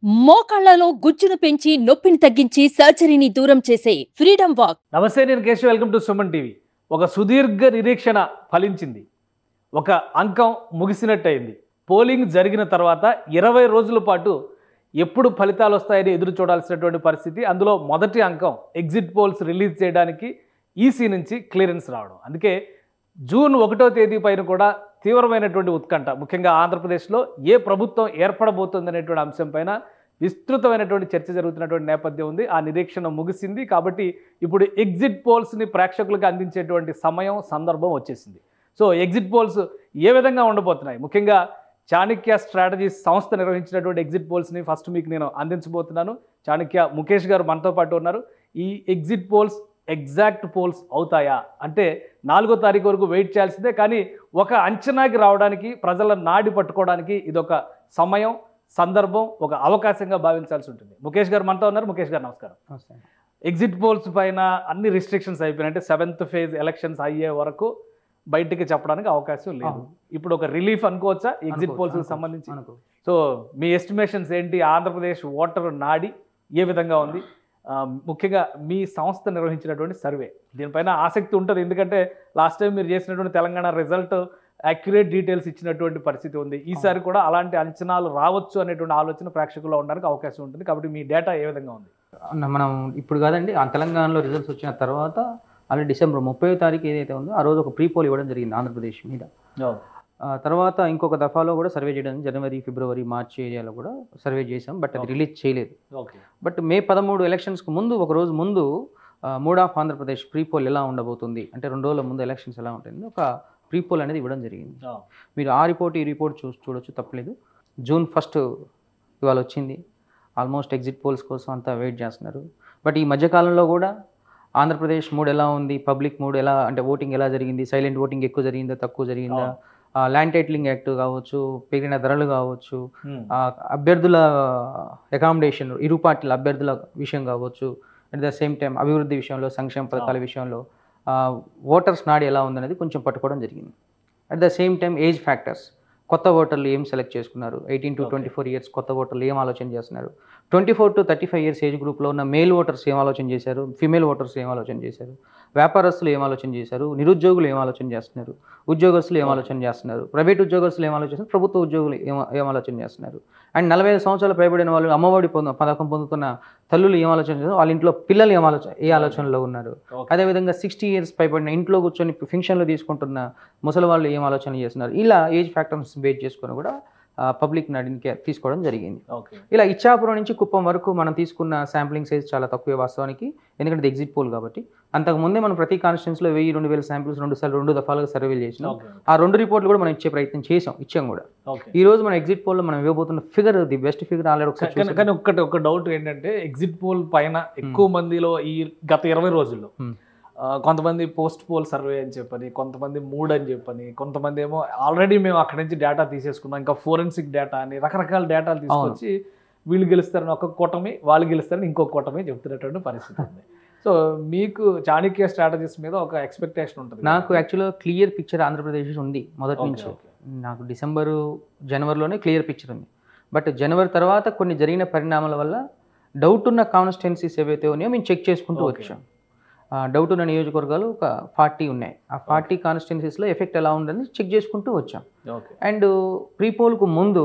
మోకాళ్లలో గుజ్జును పెంచి నొప్పిని తగ్గించి సర్జరీని దూరం చేసే ఫ్రీడమ్ వాక్ నమస్తే నేను Keshav welcome to Suman TV ఒక సుదీర్ఘ నిరీక్షణ ఫలించింది ఒక అంకం ముగిసినట్టయింది పోలింగ్ జరిగిన తర్వాత ఇరవై రోజుల పాటు ఎప్పుడు ఫలితాలు వస్తాయని ఎదురు చూడాల్సినటువంటి పరిస్థితి అందులో మొదటి అంకం ఎగ్జిట్ పోల్స్ రిలీజ్ చేయడానికి ఈసీ నుంచి క్లియరెన్స్ రావడం అందుకే జూన్ ఒకటో తేదీ పైన కూడా తీవ్రమైనటువంటి ఉత్కంఠ ముఖ్యంగా ఆంధ్రప్రదేశ్లో ఏ ప్రభుత్వం ఏర్పడబోతుంది అనేటువంటి అంశం పైన విస్తృతమైనటువంటి చర్చ జరుగుతున్నటువంటి నేపథ్యం ఉంది ఆ నిరీక్షణ ముగిసింది కాబట్టి ఇప్పుడు ఎగ్జిట్ పోల్స్ని ప్రేక్షకులకు అందించేటువంటి సమయం సందర్భం వచ్చేసింది సో ఎగ్జిట్ పోల్స్ ఏ విధంగా ఉండబోతున్నాయి ముఖ్యంగా చాణక్య స్ట్రాటజీస్ సంస్థ నిర్వహించినటువంటి ఎగ్జిట్ పోల్స్ని ఫస్ట్ మీకు నేను అందించబోతున్నాను చాణక్య ముఖేష్ గారు మనతో పాటు ఉన్నారు ఈ ఎగ్జిట్ పోల్స్ ఎగ్జాక్ట్ పోల్స్ అవుతాయా అంటే నాలుగో తారీఖు వరకు వెయిట్ చేయాల్సిందే కానీ ఒక అంచనాకి రావడానికి ప్రజల నాడి పట్టుకోవడానికి ఇదొక సమయం సందర్భం ఒక అవకాశంగా భావించాల్సి ఉంటుంది ముఖేష్ గారు మనతో ఉన్నారు ముఖేష్ గారు నమస్కారం ఎగ్జిట్ పోల్స్ పైన అన్ని రిస్ట్రిక్షన్స్ అయిపోయినాయి అంటే సెవెంత్ ఫేజ్ ఎలక్షన్స్ అయ్యే వరకు బయటికి చెప్పడానికి అవకాశం లేదు అవును. ఇప్పుడు ఒక రిలీఫ్ అనుకోవచ్చా ఎగ్జిట్ అనుకోవచ్చు, పోల్స్ అనుకోవచ్చు, సంబంధించి అనుకోవచ్చు. సో మీ ఎస్టిమేషన్స్ ఏంటి ఆంధ్రప్రదేశ్ ఓటర్ నాడి ఏ విధంగా ఉంది ఆ, ముఖ్యంగా మీ సంస్థ నిర్వహించినటువంటి సర్వే దీనిపైన ఆసక్తి ఉంటుంది ఎందుకంటే లాస్ట్ టైం మీరు చేసినటువంటి తెలంగాణ రిజల్ట్ అక్యురేట్ డీటెయిల్స్ ఇచ్చినటువంటి పరిస్థితి ఉంది ఈసారి కూడా అలాంటి అంచనాలు రావచ్చు అనేటువంటి ఆలోచన ప్రేక్షకుల్లో ఉండడానికి అవకాశం ఉంటుంది కాబట్టి మీ డేటా ఏ విధంగా ఉంది అన్న, మనం ఇప్పుడు కాదండి ఆ తెలంగాణలో రిజల్ట్స్ వచ్చిన తర్వాత ఆల్రెడీ డిసెంబర్ ముప్పై తారీఖు ఏదైతే ఉందో ఆ రోజు ఒక ప్రీ పోల్ ఇవ్వడం జరిగింది ఆంధ్రప్రదేశ్ మీద ఆ తర్వాత ఇంకొక దఫాలో కూడా సర్వే చేయడం జనవరి ఫిబ్రవరి మార్చి ఏరియాలో కూడా సర్వే చేసాం బట్ అది Okay. రిలీజ్ చేయలేదు ఓకే బట్ మే పదమూడు ఎలక్షన్స్కి ముందు ఒక రోజు ముందు mood of Andhra Pradesh pre poll ఎలా ఉండబోతుంది అంటే రెండు రోజుల ముందు ఎలక్షన్స్ ఎలా ఉంటుంది ఒక ప్రీ పోల్ అనేది ఇవ్వడం జరిగింది మీరు ఆ రిపోర్ట్ ఈ రిపోర్ట్ చూ చూడొచ్చు తప్పలేదు జూన్ ఫస్ట్ ఇవాళ వచ్చింది ఆల్మోస్ట్ ఎగ్జిట్ పోల్స్ కోసం అంతా వెయిట్ చేస్తున్నారు బట్ ఈ మధ్యకాలంలో కూడా ఆంధ్రప్రదేశ్ మూడ్ ఎలా ఉంది పబ్లిక్ మూడ్ ఎలా అంటే ఓటింగ్ ఎలా జరిగింది సైలెంట్ ఓటింగ్ ఎక్కువ జరిగిందా తక్కువ జరిగిందా ల్యాండ్ టైటిలింగ్ యాక్ట్ కావచ్చు పెరిగిన ధరలు కావచ్చు ఆ, అభ్యర్థుల అకామిడేషన్ ఇరు పార్టీల అభ్యర్థుల విషయం కావచ్చు అట్ ద సేమ్ టైం అభివృద్ధి విషయంలో సంక్షేమ పథకాల విషయంలో ఓటర్స్ నాడి ఎలా ఉందనేది కొంచెం పట్టుకోవడం జరిగింది at the same time age factors కొత్త ఓటర్లు ఏం సెలెక్ట్ చేసుకున్నారు eighteen to Okay. Twenty four years కొత్త ఓటర్లు ఏం ఆలోచన చేస్తున్నారు twenty four to thirty five years age గ్రూప్లో ఉన్న మేల్ ఓటర్స్ ఏం ఆలోచన చేశారు ఫిమేల్ ఓటర్స్ ఏం ఆలోచన చేశారు వ్యాపారస్తులు ఏం ఆలోచన చేశారు నిరుద్యోగులు ఏం ఆలోచన చేస్తున్నారు ఉద్యోగస్తులు ఏం ఆలోచన చేస్తున్నారు ప్రైవేట్ ఉద్యోగస్తులు ఏం ఆలోచన చేస్తున్నారు ప్రభుత్వ ఉద్యోగులు ఏం ఏం ఆలోచన చేస్తున్నారు అండ్ నలభై ఐదు సంవత్సరాలు పైబడిన వాళ్ళు అమ్మఒడి పొంద పథకం పొందుతున్న తల్లులు ఏం ఆలోచన చేస్తారు వాళ్ళ ఇంట్లో పిల్లలు ఏం ఆలోచన ఏ ఆలోచనలో ఉన్నారు అదేవిధంగా సిక్స్టీ ఇయర్స్ పైబడిన ఇంట్లో కూర్చొని ఫింక్షన్లు తీసుకుంటున్న ముసలి వాళ్ళు ఏం ఆలోచన చేస్తున్నారు ఇలా ఏజ్ ఫ్యాక్టర్స్ బేస్ చేసుకొని కూడా పబ్లిక్ నడిని తీసుకోవడం జరిగింది ఓకే ఇలా ఇచ్చాపురం నుంచి కుప్పం వరకు మనం తీసుకున్న శాంప్లింగ్ సైజ్ చాలా తక్కువ వాస్తవానికి ఎందుకంటే ఎగ్జిట్ పోల్ కాబట్టి అంతకు ముందే మనం ప్రతి కాన్స్టిట్యూన్స్లో వెయ్యి రెండు వేల శాంపిల్స్ రెండు సార్లు రెండు దఫాలుగా సర్వేలు చేసినాం ఓకే ఆ రెండు రిపోర్ట్లు కూడా మనం ఇచ్చే ప్రయత్నం చేసాం ఇచ్చాం కూడా ఓకే ఈ రోజు మన ఎగ్జిట్ పోల్లో మనం ఇవ్వబోతున్న figure the best figure already ఒకసారి కానీ చూసాం. కానీ ఒక్కటి ఒక డౌట్ ఏంటంటే ఎగ్జిట్ పోల్ పైన ఎక్కువ మందిలో ఈ గత ఇరవై రోజుల్లో Hmm. ఆ, కొంతమంది పోస్ట్ పోల్ సర్వే అని చెప్పని కొంతమంది మూడ్ అని చెప్పని కొంతమంది ఏమో ఆల్రెడీ మేము అక్కడి నుంచి డేటా తీసేసుకున్నాం ఇంకా ఫోరెన్సిక్ డేటా అని రకరకాల డేటాలు తీసుకొచ్చి వీళ్ళు గెలుస్తారని ఒక కూటమి వాళ్ళు గెలుస్తారని ఇంకో కూటమి చెప్తున్నటువంటి పరిస్థితి ఉంది సో మీకు చాణక్య స్ట్రాటజీస్ మీద ఒక ఎక్స్పెక్టేషన్ ఉంటుంది నాకు యాక్చువల్గా క్లియర్ పిక్చర్ ఆంధ్రప్రదేశ్ ఉంది మొదటి Okay, నుంచి okay. నాకు డిసెంబరు జనవరిలోనే క్లియర్ పిక్చర్ ఉంది బట్ జనవరి తర్వాత కొన్ని జరిగిన పరిణామాల వల్ల డౌట్ ఉన్న కాన్స్టిట్యున్సీస్ ఏవైతే ఉన్నాయో మేము చెక్ చేసుకుంటూ Okay. వచ్చాం డౌట్ ఉన్న నియోజకవర్గాలు ఒక ఫార్టీ ఉన్నాయి ఆ ఫార్టీ కాన్స్టిట్యున్సీస్లో ఎఫెక్ట్ ఎలా ఉందని చెక్ చేసుకుంటూ వచ్చాం ఓకే అండ్ ప్రీ పోల్కు ముందు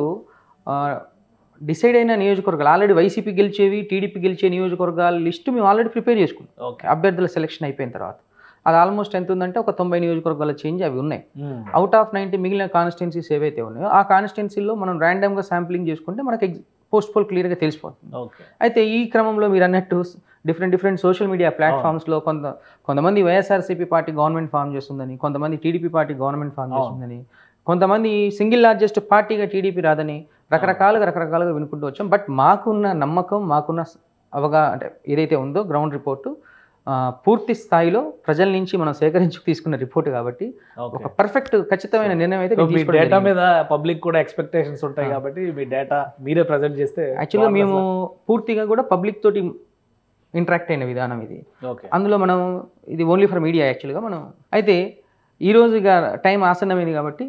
డిసైడ్ అయిన నియోజకవర్గాలు ఆల్రెడీ వైసీపీ గెలిచేవి టీడీపీ గెలిచే నియోజకవర్గాల లిస్టు మేము ఆల్రెడీ ప్రిపేర్ చేసుకున్నాం ఓకే అభ్యర్థుల సెలెక్షన్ అయిపోయిన తర్వాత అది ఆల్మోస్ట్ ఎంత ఉందంటే ఒక తొంభై నియోజకవర్గాల చేంజ్ అవి ఉన్నాయి అవుట్ ఆఫ్ నైంటీ మిగిలిన కాన్స్టిట్యున్సీస్ ఏవైతే ఉన్నాయో ఆ కాన్స్టిట్యున్సీలో మనం ర్యాండమ్గా శాంప్లింగ్ చేసుకుంటే మనకి పోస్ట్ పోల్ క్లియర్గా తెలిసిపోతుంది ఓకే అయితే ఈ క్రమంలో మీరు అన్నట్టు డిఫరెంట్ డిఫరెంట్ సోషల్ మీడియా ప్లాట్ఫామ్స్లో కొంత కొంతమంది వైఎస్ఆర్సీపీ పార్టీ గవర్నమెంట్ ఫామ్ చేస్తుందని కొంతమంది టీడీపీ పార్టీ గవర్నమెంట్ ఫామ్ అవును. చేస్తుందని కొంతమంది సింగిల్ లార్జెస్ట్ పార్టీగా టీడీపీ రాదని రకరకాలుగా రకరకాలుగా వినుకుంటూ వచ్చాం బట్ మాకున్న నమ్మకం మాకున్న అవగా అంటే ఏదైతే ఉందో గ్రౌండ్ రిపోర్టు పూర్తి స్థాయిలో ప్రజల నుంచి మనం సేకరించి తీసుకున్న రిపోర్ట్ కాబట్టి ఓకే ఒక పర్ఫెక్ట్ ఖచ్చితమైన నిర్ణయం అయితే సో మేము మీ తీసుకోవడం డేటా జరిగింది. మీద పబ్లిక్ కూడా ఎక్స్పెక్టేషన్స్ ఉంటాయి ఆ. కాబట్టి మీ డేటా మీరే ప్రజెంట్ చేస్తే యాక్చువల్గా మేము పూర్తిగా కూడా పబ్లిక్ తోటి ఇంటరాక్ట్ అయిన విధానం ఇది ఓకే అందులో మనం ఇది ఓన్లీ ఫర్ మీడియా యాక్చువల్గా మనం అయితే ఈరోజు ఇక టైం ఆసన్నమైంది కాబట్టి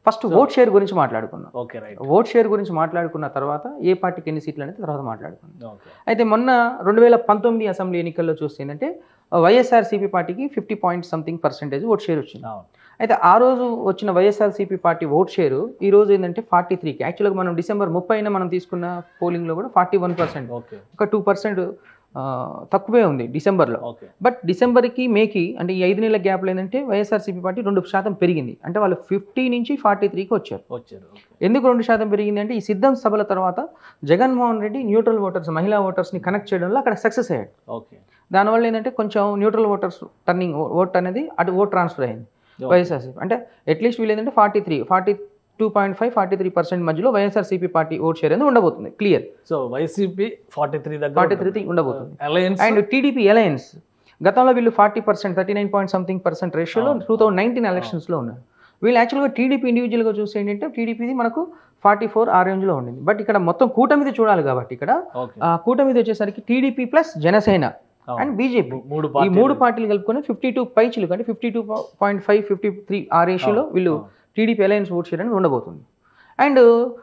ఫస్ట్ ఓట్ షేర్ గురించి మాట్లాడుకుందాం ఓకే రైట్ ఓట్ షేర్ గురించి మాట్లాడుకున్న తర్వాత ఏ పార్టీకి ఎన్ని సీట్లు అనేది తర్వాత మాట్లాడుకుందాం ఓకే అయితే మొన్న రెండు వేల పంతొమ్మిది అసెంబ్లీ ఎన్నికల్లో చూస్తే ఏంటంటే వైఎస్ఆర్సీపీ పార్టీకి fifty point something percentage vote share వచ్చింది అవును అయితే ఆ రోజు వచ్చిన వైఎస్ఆర్సీపీ పార్టీ ఓట్ షేర్ ఈ రోజు ఏంటంటే ఫార్టీ త్రీకి యాక్చువల్గా మనం డిసెంబర్ ముప్పైన మనం తీసుకున్న పోలింగ్లో కూడా ఫార్టీ వన్ పర్సెంట్ ఓకే ఒక టూ పర్సెంట్ తక్కువే ఉంది డిసెంబర్లో ఓకే బట్ డిసెంబర్కి మేకి అంటే ఈ ఐదు నెలల గ్యాప్లో ఏంటంటే వైఎస్ఆర్సీపీ పార్టీ రెండు శాతం పెరిగింది అంటే వాళ్ళు ఫిఫ్టీ నుంచి ఫార్టీ త్రీకి వచ్చారు వచ్చారు ఓకే ఎందుకు రెండు శాతం పెరిగింది అంటే ఈ సిద్ధం సభల తర్వాత జగన్మోహన్ రెడ్డి న్యూట్రల్ ఓటర్స్ మహిళా ఓటర్స్ని కనెక్ట్ చేయడంలో అక్కడ సక్సెస్ అయ్యాడు ఓకే దానివల్ల ఏంటంటే కొంచెం న్యూట్రల్ ఓటర్స్ టర్నింగ్ ఓట్ అనేది అటు ఓట్ ట్రాన్స్ఫర్ అయింది వైఎస్ఆర్సీపీ అంటే అట్లీస్ట్ వీళ్ళు ఏంటంటే forty three forty two point five forty three percent మధ్యలో వైఎస్ఆర్సీపీ పార్టీ ఓట్ షేర్ అనేది ఉండబోతుంది clear so YCP forty three దగ్గర ఫార్టీ త్రీ ఉండబోతుంది అలయన్స్ అండ్ టీడీపీ అలయన్స్ గతంలో వీళ్ళు forty percent thirty nine point something percent రేషియోలో two thousand nineteen ఎలక్షన్స్లో ఉన్నారు వీళ్ళు యాక్చువల్గా టీడీపీ ఇండివిజువల్గా చూస్తే ఏంటంటే టీడీపీది మనకు ఫార్టీ ఫోర్ ఆ రేంజ్లో ఉండింది బట్ ఇక్కడ మొత్తం కూటమిది చూడాలి కాబట్టి ఇక్కడ ఓకే ఆ కూటమిది వచ్చేసరికి TDP plus Janasena and BJP మూడు ఈ మూడు పార్టీలు కలుపుకొని ఫిఫ్టీ టూ పైచులు అంటే fifty two point five fifty three ఆ రేషియోలో వీళ్ళు టీడీపీ అలయన్స్ ఓట్ షేర్ అనేది ఉండబోతుంది అండ్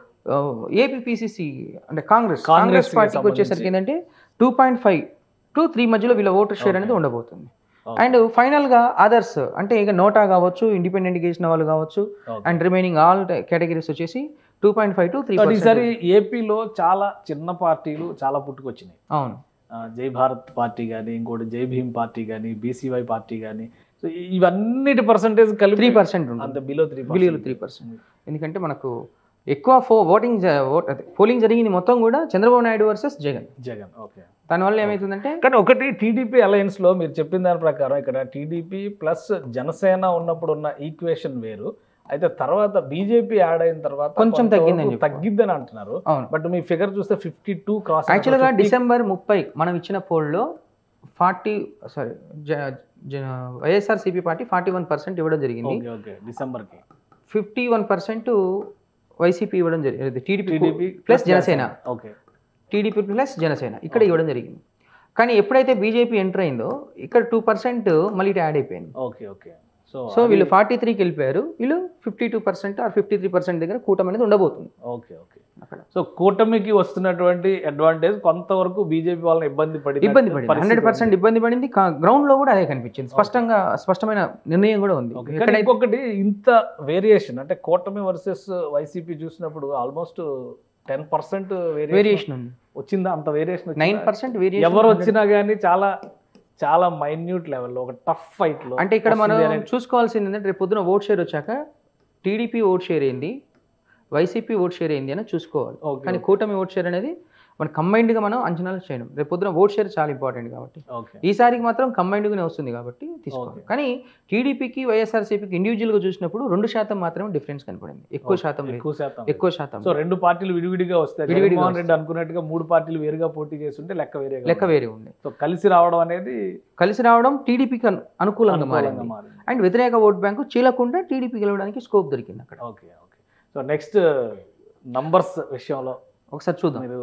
ఏపీపీసీసీ అంటే కాంగ్రెస్ కాంగ్రెస్ కాంగ్రెస్ కి పార్టీకి సంబంధించి. వచ్చేసరికి ఏంటంటే two point five to three మధ్యలో వీళ్ళ ఓటర్ షేర్ అనేది ఉండబోతుంది Okay. అండ్ ఫైనల్గా అదర్స్ అంటే ఇక నోటా కావచ్చు ఇండిపెండెంట్ చేసిన వాళ్ళు కావచ్చు Okay. And remaining all categories వచ్చేసి two point five to three but ఈసారి ఏపీలో చాలా చిన్న పార్టీలు చాలా పుట్టుకొచ్చినాయి అవును ఆ, జై భారత్ పార్టీ కానీ ఇంకోటి జై భీమ్ పార్టీ కానీ బీసీవై పార్టీ కానీ సో ఇవన్నిటి పర్సంటేజ్ కలిపి త్రీ పర్సెంట్ అంత ఉంటుంది below three billion three percent ఎందుకంటే మనకు ఎక్కువ ఫో ఓటింగ్ జ- ఓట్ అదే పోలింగ్ జరిగింది మొత్తం కూడా చంద్రబాబు నాయుడు వర్సెస్ జగన్ జగన్ ఓకే దానివల్ల ఏమవుతుందంటే కానీ ఒకటి టీడీపీ అలయన్స్ లో మీరు చెప్పిన దాని ప్రకారం ఇక్కడ టీడీపీ ప్లస్ జనసేన ఉన్నప్పుడు ఉన్న ఈక్వేషన్ వేరు అయితే తర్వాత బీజేపీ యాడ్ అయిన తర్వాత కొంచెం కొంతవరకు తగ్గిందని చెప్పారు. తగ్గిద్దని అంటున్నారు అవును బట్ మీ ఫిగర్ చూస్తే ఫిఫ్టీ టూ క్రాస్ యాక్చువల్గా డిసెంబర్ ముప్పై మనం ఇచ్చిన పోల్లో forty sorry YSRCP party forty one percent ఇవ్వడం జరిగింది ఓకే ఓకే డిసెంబర్ కి ఫిఫ్టీ వన్ పర్సెంట్ వైసీపీ ఇవ్వడం జరిగింది TDP TDP plus Janasena okay TDP plus Janasena ఇక్కడ ఇవ్వడం జరిగింది కానీ ఎప్పుడైతే బీజేపీ ఎంటర్ అయిందో ఇక్కడ టూ పర్సెంట్ మళ్ళీ ఇటు యాడ్ అయిపోయింది ఓకే ఓకే సో సో వీళ్ళు ఫార్టీ త్రీకి వెళ్ళిపోయారు వీళ్ళు fifty two percent or fifty three percent దగ్గర కూటమి అనేది ఉండబోతుంది ఓకే ఓకే అక్కడ సో కూటమికి వస్తున్నటువంటి అడ్వాంటేజ్ కొంతవరకు బీజేపీ వాళ్ళని ఇబ్బంది పడి ఇబ్బంది పడింది హండ్రెడ్ పర్సెంట్ ఇబ్బంది పడింది గ్రౌండ్ లో కూడా అదే కనిపించింది స్పష్టంగా స్పష్టమైన నిర్ణయం కూడా ఉంది కానీ ఎక్కడైతే ఇంకొకటి ఇంత వేరియేషన్ అంటే కూటమి వర్సెస్ వైసీపీ చూసినప్పుడు almost ten percent variation variation ఉంది వచ్చిందా అంత వేరియేషన్ నైన్ పర్సెంట్ వేరియేషన్ ఎవరు వచ్చినా కానీ చాలా చాలా మైన్యూట్ లెవెల్లో ఒక టఫ్ ఫైట్ లో అంటే ఇక్కడ మనం వస్తుంది అనేది- చూసుకోవాల్సింది ఏంటంటే రేపు పొద్దున ఓట్ షేర్ వచ్చాక టీడీపీ ఓట్ షేర్ ఏంది వైసీపీ ఓట్ షేర్ ఏంది అని చూసుకోవాలి Okay, కానీ కూటమి ఓట్ షేర్ అనేది మన కంబైన్డ్గా మనం అంచనాలు చేయడం రేపు పొద్దున ఓట్ షేర్ చాలా ఇంపార్టెంట్ కాబట్టి ఓకే ఈసారికి మాత్రం కంబైన్డ్గానే వస్తుంది కాబట్టి తీసుకోవాలి Okay. కానీ టీడీపీకి వైఎస్ఆర్సీపీకి ఇండివిజువల్గా చూసినప్పుడు రెండు శాతం మాత్రమే డిఫరెన్స్ కనపడింది ఎక్కువ శాతం లేదు ఎక్కువ శాతం ఎక్కువ శాతం సో రెండు పార్టీలు విడివిడిగా వస్తాయి విడివిడిగా జగన్మోహన్ రెడ్డి అనుకున్నట్టుగా మూడు పార్టీలు వేరుగా పోటీ చేస్తుంటే లెక్క వేరే లెక్క వేరే ఉంది సో కలిసి రావడం అనేది కలిసి రావడం టీడీపీకి అను- అనుకూలంగా అనుకూలంగా మారింది మారింది అండ్ వ్యతిరేక ఓట్ బ్యాంకు చీలకుండా టీడీపీ గెలవడానికి స్కోప్ దొరికింది అక్కడ okay okay so next numbers విషయంలో ఒకసారి చూద్దాం మీరు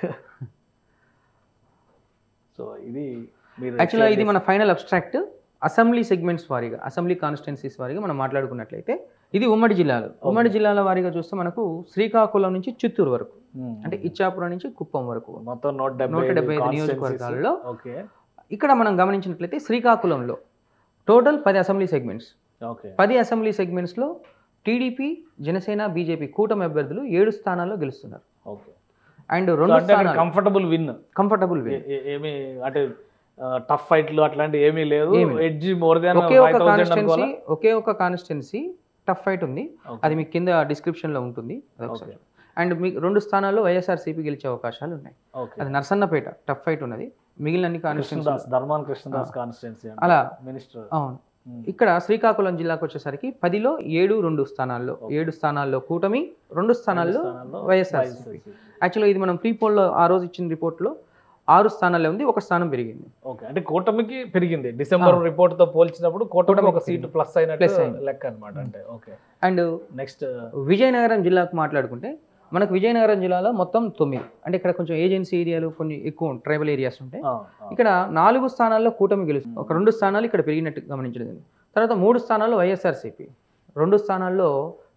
సో ఇది మీరు యాక్చువల్గా ఇది మన ఫైనల్ అబ్స్ట్రాక్ట్ అసెంబ్లీ సెగ్మెంట్స్ వారీగా అసెంబ్లీ కాన్స్టిట్యున్సీస్ వారీగా మనం మాట్లాడుకున్నట్లయితే ఇది ఉమ్మడి జిల్లాలు ఉమ్మడి జిల్లాల వారీగా చూస్తే మనకు శ్రీకాకుళం నుంచి చిత్తూరు వరకు మ్మ్. అంటే ఇచ్చాపురం నుంచి కుప్పం వరకు మొత్తం నూట డెబ్బై నూట డెబ్బై ఐదు constituencies. నియోజకవర్గాల్లో ఓకే ఇక్కడ మనం గమనించినట్లయితే శ్రీకాకుళంలో టోటల్ పది అసెంబ్లీ సెగ్మెంట్స్ ఓకే పది అసెంబ్లీ సెగ్మెంట్స్లో టీడీపీ జనసేన బీజేపీ కూటమి అభ్యర్థులు ఏడు స్థానాల్లో గెలుస్తున్నారు ఓకే అండ్ రెండు అంటే స్థానాలు కంఫర్టబుల్ విన్ కంఫర్టబుల్ విన్ ఏమి అంటే టఫ్ ఫైట్లు అట్లాంటి ఏమీ లేదు ఏమీ లేదు. ఎడ్జ్ మోర్ దాన్ ఒకే ఒక కాన్స్టిట్యున్సీ ఒకే ఒక కాన్స్టిట్యున్సీ టఫ్ ఫైట్ ఉంది అది మీకు కింద description లో ఉంటుంది అదొకసారి అండ్ మీకు రెండు స్థానాల్లో వైఎస్ఆర్సీపీ గెలిచే అవకాశాలు ఉన్నాయి ఓకే అది నర్సన్నపేట టఫ్ ఫైట్ ఉన్నది మిగిలిన అన్ని కాన్స్టిట్యున్సీ కృష్ణదాస్ ధర్మాన్ కృష్ణదాస్ కాన్స్టిట్యున్సీ అలా మినిస్టర్ అవును ఇక్కడ శ్రీకాకుళం జిల్లాకు వచ్చేసరికి పదిలో ఏడు రెండు స్థానాల్లో ఏడు స్థానాల్లో కూటమి రెండు స్థానాల్లో వైఎస్ఆర్సీపీ యాక్చువల్గా ఇది మనం ప్రీ పోల్లో ఆ రోజు ఇచ్చిన రిపోర్ట్లో ఆరు స్థానాల్లో ఉంది ఒక స్థానం పెరిగింది ఓకే అంటే కూటమికి పెరిగింది డిసెంబర్ రిపోర్ట్ తో పోల్చినప్పుడు కూటమికి ఒక సీట్ ప్లస్ Plus అయినట్టు అయింది. లెక్క అన్నమాట అంటే ఓకే అండ్ నెక్స్ట్ విజయనగరం జిల్లాకు మాట్లాడుకుంటే మనకు విజయనగరం జిల్లాలో మొత్తం తొమ్మిది అంటే ఇక్కడ కొంచెం ఏజెన్సీ ఏరియాలు కొన్ని ఎక్కువ ట్రైబల్ ఏరియాస్ ఉంటాయి ఇక్కడ నాలుగు స్థానాల్లో కూటమి గెలుస్తుంది ఒక రెండు స్థానాలు ఇక్కడ పెరిగినట్టు గమనించడం జరిగింది. తర్వాత మూడు స్థానాల్లో వైఎస్ఆర్సీపీ రెండు స్థానాల్లో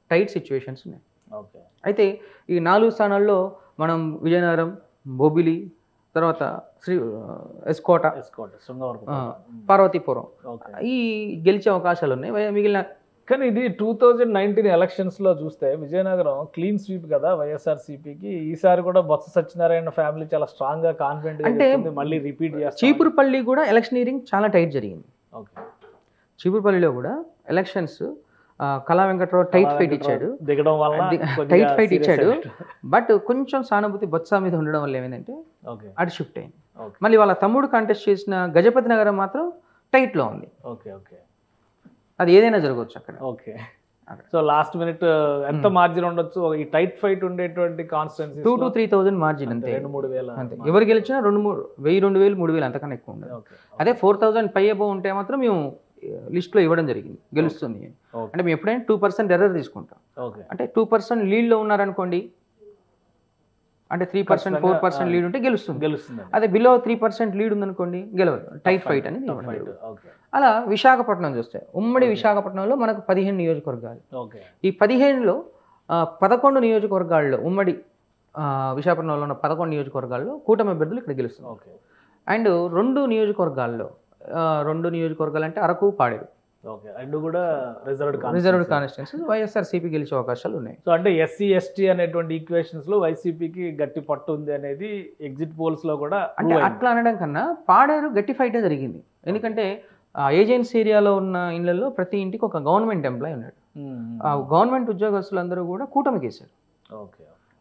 టైట్ సిచ్యువేషన్స్ ఉన్నాయి ఓకే అయితే ఈ నాలుగు స్థానాల్లో మనం విజయనగరం బొబిలి తర్వాత శ్రీ ఎస్కోట ఎస్కోట్ శృంగవరపు ఆ, పార్వతీపురం ఓకే ఈ గెలిచే అవకాశాలు ఉన్నాయి వై- మిగిలిన కానీ ఇది టూ థౌజండ్ నైన్టీన్ ఎలక్షన్స్ లో చూస్తే విజయనగరం క్లీన్ స్వీప్ కదా వైఎస్ఆర్ సిపికి ఈసారి కూడా బొత్స సత్యనారాయణ ఫ్యామిలీ చాలా స్ట్రాంగ్ గా కాన్ఫిడెంట్ గా అంటే చెప్తుంది. మళ్ళీ రిపీట్ చేస్తాం చీపురుపల్లి కూడా ఎలక్షనీరింగ్ చాలా టైట్ జరిగింది ఓకే చీపురుపల్లిలో కూడా ఎలక్షన్స్ కళా వెంకట్రావు టైట్ ఫైట్ ఇచ్చాడు దిగడం వల్ల అది కొద్దిగా టైట్ ఫైట్ serious ఇచ్చాడు అయినట్టు. బట్ కొంచెం సానుభూతి బొత్స మీద ఉండడం వల్ల ఏమైందంటే ఓకే అటు షిఫ్ట్ అయింది ఓకే మళ్ళీ వాళ్ళ తమ్ముడు కాంటెస్ట్ చేసిన గజపతి నగరం మాత్రం టైట్లో ఉంది ఓకే ఓకే అది ఏదైనా జరగవచ్చు అక్కడ ఓకే అక్కడ. సో లాస్ట్ మినిట్ ఎంత మార్జిన్ ఉండొచ్చు ఈ టైట్ ఫైట్ ఉండేటువంటి constituency two to three thousand margin అంతే రెండు మూడు వేల అంతే ఎవరు గెలిచినా రెండు మూడు వెయ్యి రెండు వేలు మూడు వేలు అంతకన్నా ఎక్కువ ఉండదు ఓకే అదే ఫోర్ థౌజండ్ పై అబో ఉంటే మాత్రం మేము లిస్ట్లో ఇవ్వడం జరిగింది గెలుస్తుంది అని. ఓకే అంటే మేము ఎప్పుడైనా టూ పర్సెంట్ ఎర్రర్ తీసుకుంటాం ఓకే అంటే టూ పర్సెంట్ లీడ్లో ఉన్నారనుకోండి అంటే త్రీ పర్సెంట్ ఫోర్ ఖచ్చితంగా, పర్సెంట్ ఆ. లీడ్ ఉంటే గెలుస్తుంది గెలుస్తుంది అదే బిలో త్రీ పర్సెంట్ లీడ్ ఉందనుకోండి గెలవదు టైట్ ఫైట్ అనేది Tough ఇవ్వడం fight. జరుగుతుంది. ఓకే అలా విశాఖపట్నం చూస్తే ఉమ్మడి Okay. విశాఖపట్నంలో మనకు పదిహేను నియోజకవర్గాలు ఓకే ఈ పదిహేనులో ఆ, పదకొండు నియోజకవర్గాల్లో ఉమ్మడి ఆ, విశాఖపట్నంలో ఉన్న పదకొండు నియోజకవర్గాల్లో కూటమి అభ్యర్థులు ఇక్కడ గెలుస్తున్నారు ఓకే అండ్ రెండు నియోజకవర్గాల్లో ఆ, రెండు నియోజకవర్గాలు అంటే అరకు పాడేరు ఓకే రెండు కూడా రిజర్వ్డ్ రిజర్వ్డ్ కాన్స్టిట్యూన్సీ వైఎస్ఆర్సీపీ గెలిచే అవకాశాలు ఉన్నాయి సో అంటే ఎస్సీ ఎస్టీ అనేటువంటి ఈక్వేషన్స్ లో వైసీపీకి గట్టి పట్టు ఉంది అనేది ఎగ్జిట్ పోల్స్ లో కూడా అంటే prove అయింది. అట్లా అనడం కన్నా పాడేరు గట్టి ఫైటే జరిగింది ఎందుకంటే ఆ ఏజెన్సీ ఏరియాలో ఉన్న ఇళ్లలో ప్రతి ఇంటికి ఒక గవర్నమెంట్ ఎంప్లాయ్ ఉన్నాడు మ్మ్. ఆ గవర్నమెంట్ ఉద్యోగస్తులందరూ కూడా కూటమికి వేశారు okay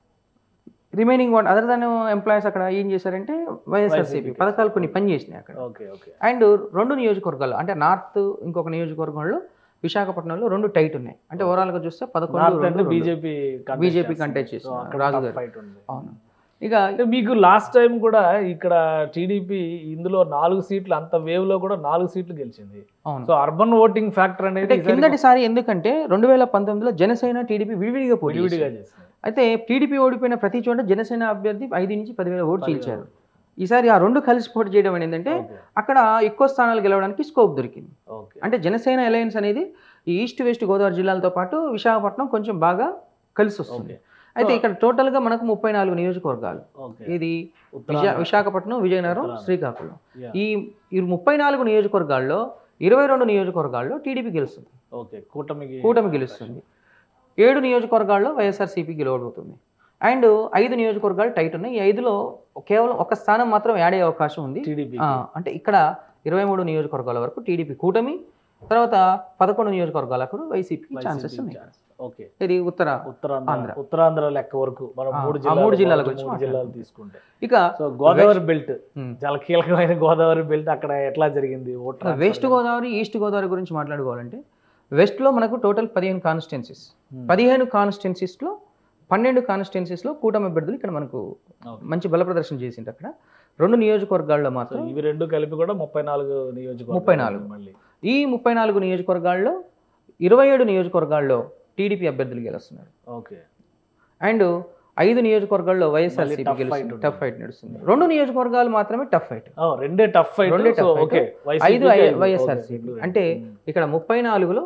remaining one other than employees అక్కడ ఏం చేశారంటే వైఎస్ఆర్సీపీ YSRCP. పథకాలు కొన్ని పని చేసినాయి అక్కడ ఓకే ఓకే అండ్ రెండు నియోజకవర్గాలు అంటే నార్త్ ఇంకొక నియోజకవర్గంలో విశాఖపట్నంలో రెండు టైట్ ఉన్నాయి అంటే ఓవరాల్ గా చూస్తే పదకొండు నార్త్ రెండు, అంటే రెండు. బీజేపీ BJP contest చేస్తున్నారు, రాజు గారు. ఫైట్ ఉంది అవును ఇక అంటే మీకు లాస్ట్ టైం కూడా ఇక్కడ టీడీపీ ఇందులో నాలుగు సీట్లు అంత వేవ్ లో కూడా నాలుగు సీట్లు గెలిచింది అవును సో అర్బన్ ఓటింగ్ ఫ్యాక్టర్ అనేది అంటే ఈసారి కిందటిసారి ఎందుకంటే రెండు వేల పంతొమ్మిదిలో జనసేన టీడీపీ విడివిడిగా పోటీ విడివిడిగా చేశాయి. చేసింది అయితే టీడీపీ ఓడిపోయిన ప్రతి చోట జనసేన అభ్యర్థి ఐదు నుంచి పదివేల ఓటు పదివేల చీల్చారు ఈసారి ఆ రెండు కలిసి పోటీ చేయడం అనేది ఏంటంటే ఓకే అక్కడ ఎక్కువ స్థానాలు గెలవడానికి స్కోప్ దొరికింది ఓకే అంటే జనసేన అలయన్స్ అనేది ఈ ఈస్ట్ వెస్ట్ గోదావరి జిల్లాలతో పాటు విశాఖపట్నం కొంచెం బాగా కలిసి వస్తుంది ఓకే అయితే ఇక్కడ టోటల్ గా మనకు ముప్పై నాలుగు నియోజకవర్గాలు ఓకే ఇది విజయ ఉత్తరాంధ్ర. విశాఖపట్నం విజయనగరం ఉత్తరాంధ్ర. శ్రీకాకుళం Yeah. ఈ ఈ ముప్పై నాలుగు నియోజకవర్గాల్లో ఇరవై రెండు నియోజకవర్గాల్లో టీడీపీ గెలుస్తుంది ఓకే కూటమికి కూటమి గెలుస్తుంది ఏడు నియోజకవర్గాల్లో వైఎస్ఆర్సీపీ గెలవబోతుంది అండ్ ఐదు నియోజకవర్గాలు టైట్ ఉన్నాయి ఈ ఐదులో కేవలం ఒక స్థానం మాత్రం యాడ్ అయ్యే అవకాశం ఉంది టీడీపీ ఆ, అంటే ఇక్కడ ఇరవై మూడు నియోజకవర్గాల వరకు టీడీపీ కూటమి తర్వాత పదకొండు నియోజకవర్గాలకు వైసీపీకి ఛాన్సెస్ ఉన్నాయి ఓకే ఇది ఉత్తర ఉత్తరాంధ్ర ఆంధ్ర. ఉత్తరాంధ్ర లెక్క వరకు మనం ఆ, మూడు ఆ జిల్లాలు మూడు జిల్లాల మొదటి గురించి మూడు జిల్లాలు మాట్లాడుకుందాం. తీసుకుంటే ఇక సో గోదావరి బెల్ట్ ఉమ్, చాలా కీలకమైన గోదావరి బెల్ట్ అక్కడ ఎట్లా జరిగింది vote transfer west Godavari east Godavari గురించి మాట్లాడుకోవాలంటే వెస్ట్లో మనకు టోటల్ పదిహేను కాన్స్టిట్యున్సీస్ Hmm. పదిహేను కాన్స్టిట్యున్సీస్లో పన్నెండు కాన్స్టిట్యున్సీస్లో కూటమి అభ్యర్థులు ఇక్కడ మనకు Okay. మంచి బల ప్రదర్శన చేసింది అక్కడ రెండు నియోజకవర్గాల్లో సో మాత్రం ఇవి రెండు కలిపి కూడా ముప్పై నాలుగు నియోజకవర్గాలు 34. మళ్ళీ ఈ ముప్పై నాలుగు నియోజకవర్గాల్లో ఇరవై ఏడు నియోజకవర్గాల్లో టీడీపీ అభ్యర్థులు గెలుస్తున్నారు ఓకే అండ్ ఐదు నియోజకవర్గాల్లో మళ్ళీ వైఎస్ఆర్సీపీ tough fight గెలుస్తుంది ఉంటుంది. టఫ్ ఫైట్ నడుస్తుంది రెండు నియోజకవర్గాలు మాత్రమే టఫ్ ఫైట్ ఓ, రెండే టఫ్ ఫైట్ రెండే tough fight. ఓకే ఐదు వైఎస్ఆర్సీపీ అంటే ఇక్కడ ముప్పై నాలుగులో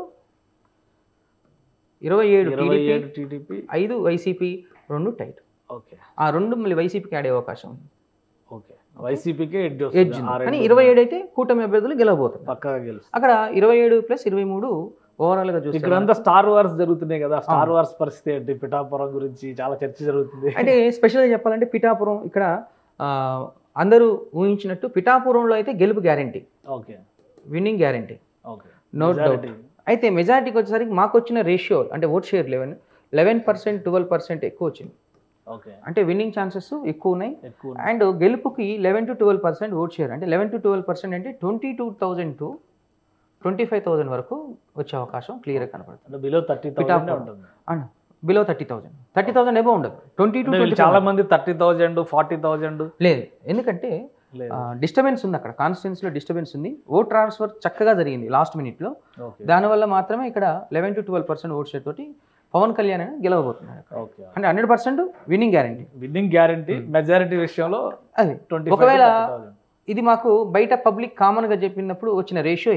ఇరవై ఏడు ఇరవై టీడీపీ ఏడు టీడీపీ ఐదు వైసీపీ రెండు టైట్ ఓకే ఆ రెండు మళ్ళీ వైసీపీకి ఆడే అవకాశం ఉంది ఓకే వైసీపీకే ఎడ్జ్ ఎడ్జ్ ఉంది. కానీ ఇరవై ఏడు అయితే కూటమి అభ్యర్థులు గెలవబోతున్నారు పక్కగా గెలుస్తుంది అక్కడ ఇరవై ఏడు ప్లస్ ఇరవై మూడు ఓవరాల్ గా చూస్తే ఇక్కడంతా స్టార్ వార్స్ జరుగుతున్నాయి కదా స్టార్ వార్స్ పరిస్థితి ఏంటి పిఠాపురం గురించి చాలా చర్చ జరుగుతుంది అంటే స్పెషల్గా చెప్పాలంటే పిఠాపురం ఇక్కడ ఆ, అందరూ ఊహించినట్టు పిఠాపురంలో అయితే గెలుపు guarantee okay winning guarantee okay no doubt అయితే మెజారిటీకి వచ్చేసరికి మాకు వచ్చిన రేషియో అంటే vote share eleven eleven percent twelve percent ఎక్కువ వచ్చింది ఓకే అంటే విన్నింగ్ ఛాన్సెస్ ఎక్కువ ఉన్నాయి ఎక్కువ అండ్ గెలుపుకి eleven to twelve percent vote share అంటే లెవెన్ టు ట్వెల్వ్ పర్సెంట్ అంటే twenty two thousand to twenty five thousand వరకు వచ్చే అవకాశం క్లియర్గా కనపడుతుంది అంటే బిలో థర్టీ థౌసండ్ పిఠాపురం. ఉంటుంది and below thirty thousand thirty thousand ఏమో ఉండదు ట్వంటీ టు అంటే వీళ్ళు చాలా మంది థర్టీ థౌజండ్ ఫార్టీ థౌజండ్ లేదు ఎందుకంటే లేదు డిస్టర్బెన్స్ ఉంది అక్కడ కాన్స్టిట్యున్సీలో డిస్టర్బెన్స్ ఉంది ఓట్ ట్రాన్స్ఫర్ చక్కగా జరిగింది లాస్ట్ మినిట్లో ఓకే దానివల్ల మాత్రమే ఇక్కడ eleven to twelve percent vote share తోటి పవన్ కళ్యాణ్ అని గెలవబోతున్నారు ఓకే అంటే hundred percent winning guarantee winning guarantee majority విషయంలో అది ట్వంటీ ఒకవేళ ఇది మాకు బయట పబ్లిక్ కామన్గా చెప్పినప్పుడు వచ్చిన రేషియో ఇది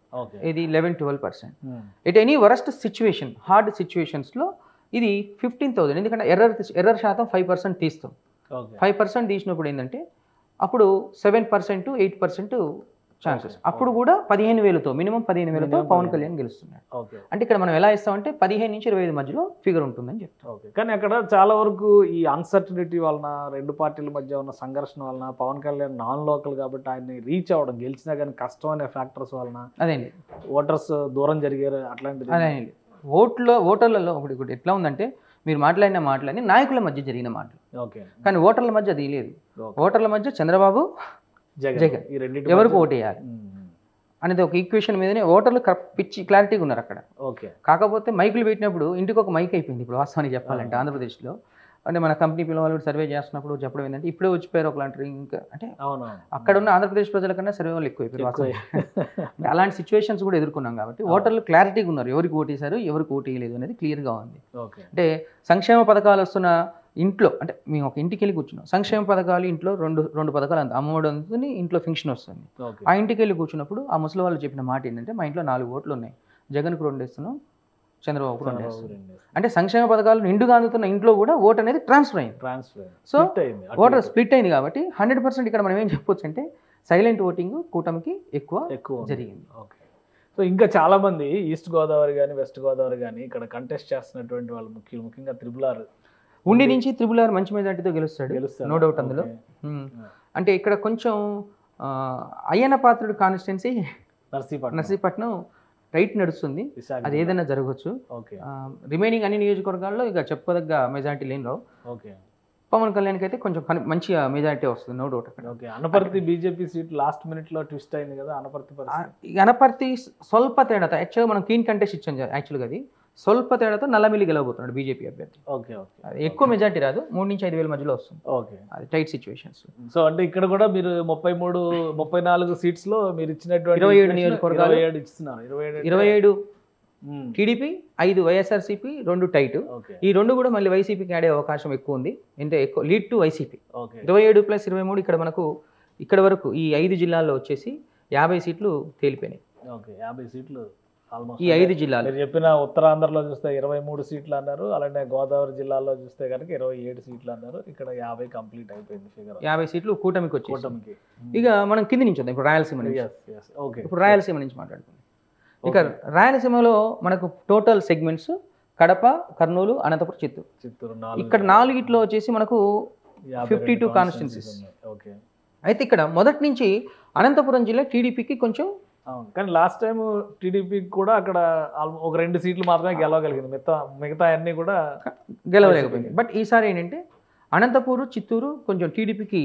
ఓకే ఇది eleven twelve percent it any worst situation hard సిచ్యువేషన్స్లో ఇది ఫిఫ్టీన్ థౌసండ్ ఎందుకంటే ఎర్రర్ ఎర్రర్ శాతం ఫైవ్ పర్సెంట్ తీస్తాం ఓకే ఫైవ్ పర్సెంట్ తీసినప్పుడు ఏంటంటే అప్పుడు seven percent eight percent chances Okay. అప్పుడు కూడా పదిహేను వేలతో మినిమం పదిహేను వేలతో Minimum పవన్ పదిహేను. కళ్యాణ్ గెలుస్తున్నాడు ఓకే అంటే ఇక్కడ మనం ఎలా ఇస్తామంటే పదిహేను నుంచి ఇరవై ఐదు మధ్యలో ఫిగర్ ఉంటుందని చెప్తాం ఓకే కానీ అక్కడ చాలా వరకు ఈ అన్సర్టనిటీ వలన రెండు పార్టీల మధ్య ఉన్న సంఘర్షణ వలన పవన్ కళ్యాణ్ నాన్ లోకల్ కాబట్టి ఆయన్ని రీచ్ అవ్వడం గెలిచినా కానీ కష్టం అనే ఫ్యాక్టర్స్ వలన అదేండి ఓటర్స్ దూరం జరిగారు అట్లాంటిది అదేండి ఓట్లో ఓటర్లలో ఒకటి ఒకటి ఎట్లా ఉందంటే మీరు మాట్లాడిన మాటలని నాయకుల మధ్య జరిగిన మాటలు ఓకే కానీ ఓటర్ల మధ్య అది లేదు ఓకే. ఓటర్ల మధ్య చంద్రబాబు జగన్ జగన్. ఈ రెండింటి ఎవరికి మధ్య- ఓటేయాలి ఉమ్, అనేది ఒక ఈక్వేషన్ మీదనే ఓటర్లు కరెక్ట్ పిచ్చి క్లారిటీగా ఉన్నారు అక్కడ ఓకే కాకపోతే మైకులు పెట్టినప్పుడు ఇంటికి ఒక మైక్ అయిపోయింది ఇప్పుడు వాస్తవానికి చెప్పాలంటే ఆంధ్రప్రదేశ్లో అంటే మన కంపెనీ పిల్లలు సర్వే చేస్తున్నప్పుడు చెప్పడం ఏంటంటే ఇప్పుడే వచ్చిపోయారు ఒకలాంటి ఇంకా అంటే అవును అక్కడ ఉన్న ఆంధ్రప్రదేశ్ ప్రజల కన్నా సర్వే వాళ్ళు ఎక్కువ అయిపోయారు వాస్తవానికి. అంటే అలాంటి సిచ్యువేషన్స్ కూడా ఎదుర్కొన్నాం కాబట్టి ఓటర్లు క్లారిటీగా ఉన్నారు ఎవరికి ఓటేశారు ఎవరికి ఓటేయలేదు అనేది క్లియర్గా ఉంది ఓకే అంటే సంక్షేమ పథకాలు వస్తున్న ఇంట్లో అంటే మేము ఒక ఇంటికి వెళ్ళి కూర్చున్నాం సంక్షేమ పథకాలు ఇంట్లో రెండు రెండు పథకాలు అంత అమ్మఒడి అందుతుంది ఇంట్లో ఫంక్షన్ వస్తుంది ఓకే ఆ ఇంటికి వెళ్ళి కూర్చున్నప్పుడు ఆ ముసలి వాళ్ళు చెప్పిన మాట ఏంటంటే మా ఇంట్లో నాలుగు ఓట్లు ఉన్నాయి జగన్కు రెండు వేస్తున్నాం చంద్రబాబుకు రెండు వేస్తున్నాం అంటే సంక్షేమ పథకాలు నిండుగా అందుతున్న ఇంట్లో కూడా ఓట్ అనేది ట్రాన్స్ఫర్ అయింది ట్రాన్స్ఫర్ సో అయింది అటు ఓటర్ ఇటు. స్ప్లిట్ అయింది కాబట్టి హండ్రెడ్ పర్సెంట్ ఇక్కడ మనం ఏం చెప్పొచ్చు అంటే సైలెంట్ ఓటింగ్ కూటమికి ఎక్కువ ఎక్కువ ఉంది. జరిగింది ఓకే సో ఇంకా చాలా మంది ఈస్ట్ గోదావరి కానీ వెస్ట్ గోదావరి కానీ ఇక్కడ కంటెస్ట్ చేస్తున్నటువంటి వాళ్ళు ముఖ్య ముఖ్యంగా త్రిబుల్ ఆర్ ఉండి నుంచి త్రిబుల్ ఆర్ మంచి మెజార్టీతో గెలుస్తాడు గెలుస్తారు నో డౌట్ అందులో ఓకే. ఉమ్. అంటే ఇక్కడ కొంచెం ఆ, అయ్యన్న పాత్రుడు కాన్స్టిట్యున్సీ నర్సీపట్నం నర్సీపట్నం రైట్ నడుస్తుంది విశాఖ అది ఏదైనా జరగవచ్చు ఓకే రిమైనింగ్ అన్ని నియోజకవర్గాల్లో ఇక చెప్పుకోదగ్గ మెజార్టీ లేని రావు ఓకే పవన్ కళ్యాణ్కి అయితే కొంచెం కని- మంచిగా మెజారిటీ వస్తుంది నో డౌట్ అక్కడ okay Anaparthi BJP seat last minute లో ట్విస్ట్ అయింది కదా అనపర్తి ఆ, పరిస్థితి ఈ అనపర్తి స్వల్ప తేడాతో యాక్చువల్గా మనం క్లీన్ కంటెస్ట్ ఇచ్చాం యాక్చువల్గా అది స్వల్ప తేడాతో నల్లమిల్లి గెలవబోతున్నాడు బీజేపీ అభ్యర్థి ఓకే ఓకే అది ఎక్కువ మెజార్టీ రాదు మూడు నుంచి ఐదు వేల మధ్యలో వస్తుంది ఓకే అది టైట్ సిచ్యువేషన్స్ సో అంటే ఇక్కడ కూడా మీరు ముప్పై మూడు ముప్పై నాలుగు సీట్స్ లో మీరు ఇచ్చినటువంటి ఇరవై ఏడు equation నియోజకవర్గాలు. ఇరవై ఏడు ఇస్తున్నారు ఇరవై ఏడు అంటే- ఇరవై ఏడు ఉమ్, టీడీపీ ఐదు వైఎస్ఆర్సీపీ రెండు టైట్ ఓకే ఈ రెండు కూడా మళ్ళీ వైసీపీకి ఆడే అవకాశం ఎక్కువ ఉంది అంటే ఎక్కువ లీడ్ టు వైసీపీ ఓకే ఇరవై ఏడు ప్లస్ ఇరవై మూడు ఇక్కడ మనకు ఇక్కడ వరకు ఈ ఐదు జిల్లాల్లో వచ్చేసి యాభై సీట్లు తేలిపోయినాయి ఓకే యాభై సీట్లు ఆల్మోస్ట్ ఈ ఐదు జిల్లాలు మీరు చెప్పిన ఉత్తరాంధ్రలో చూస్తే ఇరవై మూడు సీట్లు అన్నారు అలానే గోదావరి జిల్లాలో చూస్తే కనుక ఇరవై ఏడు సీట్లు అన్నారు ఇక్కడ యాభై కంప్లీట్ అయిపోయింది ఫిగర్ యాభై సీట్లు కూటమికి వచ్చేసి కూటమికి ఇక మనం కింది నుంచి వద్దాం ఇప్పుడు రాయలసీమ నుంచి ఎస్ ఎస్ ఓకే ఇప్పుడు రాయలసీమ నుంచి మాట్లాడుకుందాం ఇక రాయలసీమలో మనకు టోటల్ సెగ్మెంట్స్ కడప కర్నూలు అనంతపురం చిత్తూరు చిత్తూరు నాలుగు ఇక్కడ నాలుగిట్లో వచ్చేసి మనకు యాభై 52 రెండు constituencies. ఉన్నాయి. ఓకే అయితే ఇక్కడ మొదటి నుంచి అనంతపురం జిల్లా టీడీపీకి కొంచెం అవును కానీ లాస్ట్ టైం టీడీపీ కూడా అక్కడ ఆల్మో- ఒక రెండు సీట్లు మాత్రమే గెలవగలిగింది మిగతా మిగతా అన్ని కూడా గెలవలేకపోయింది బట్ ఈసారి ఏంటంటే అనంతపూరు చిత్తూరు కొంచెం టీడీపీకి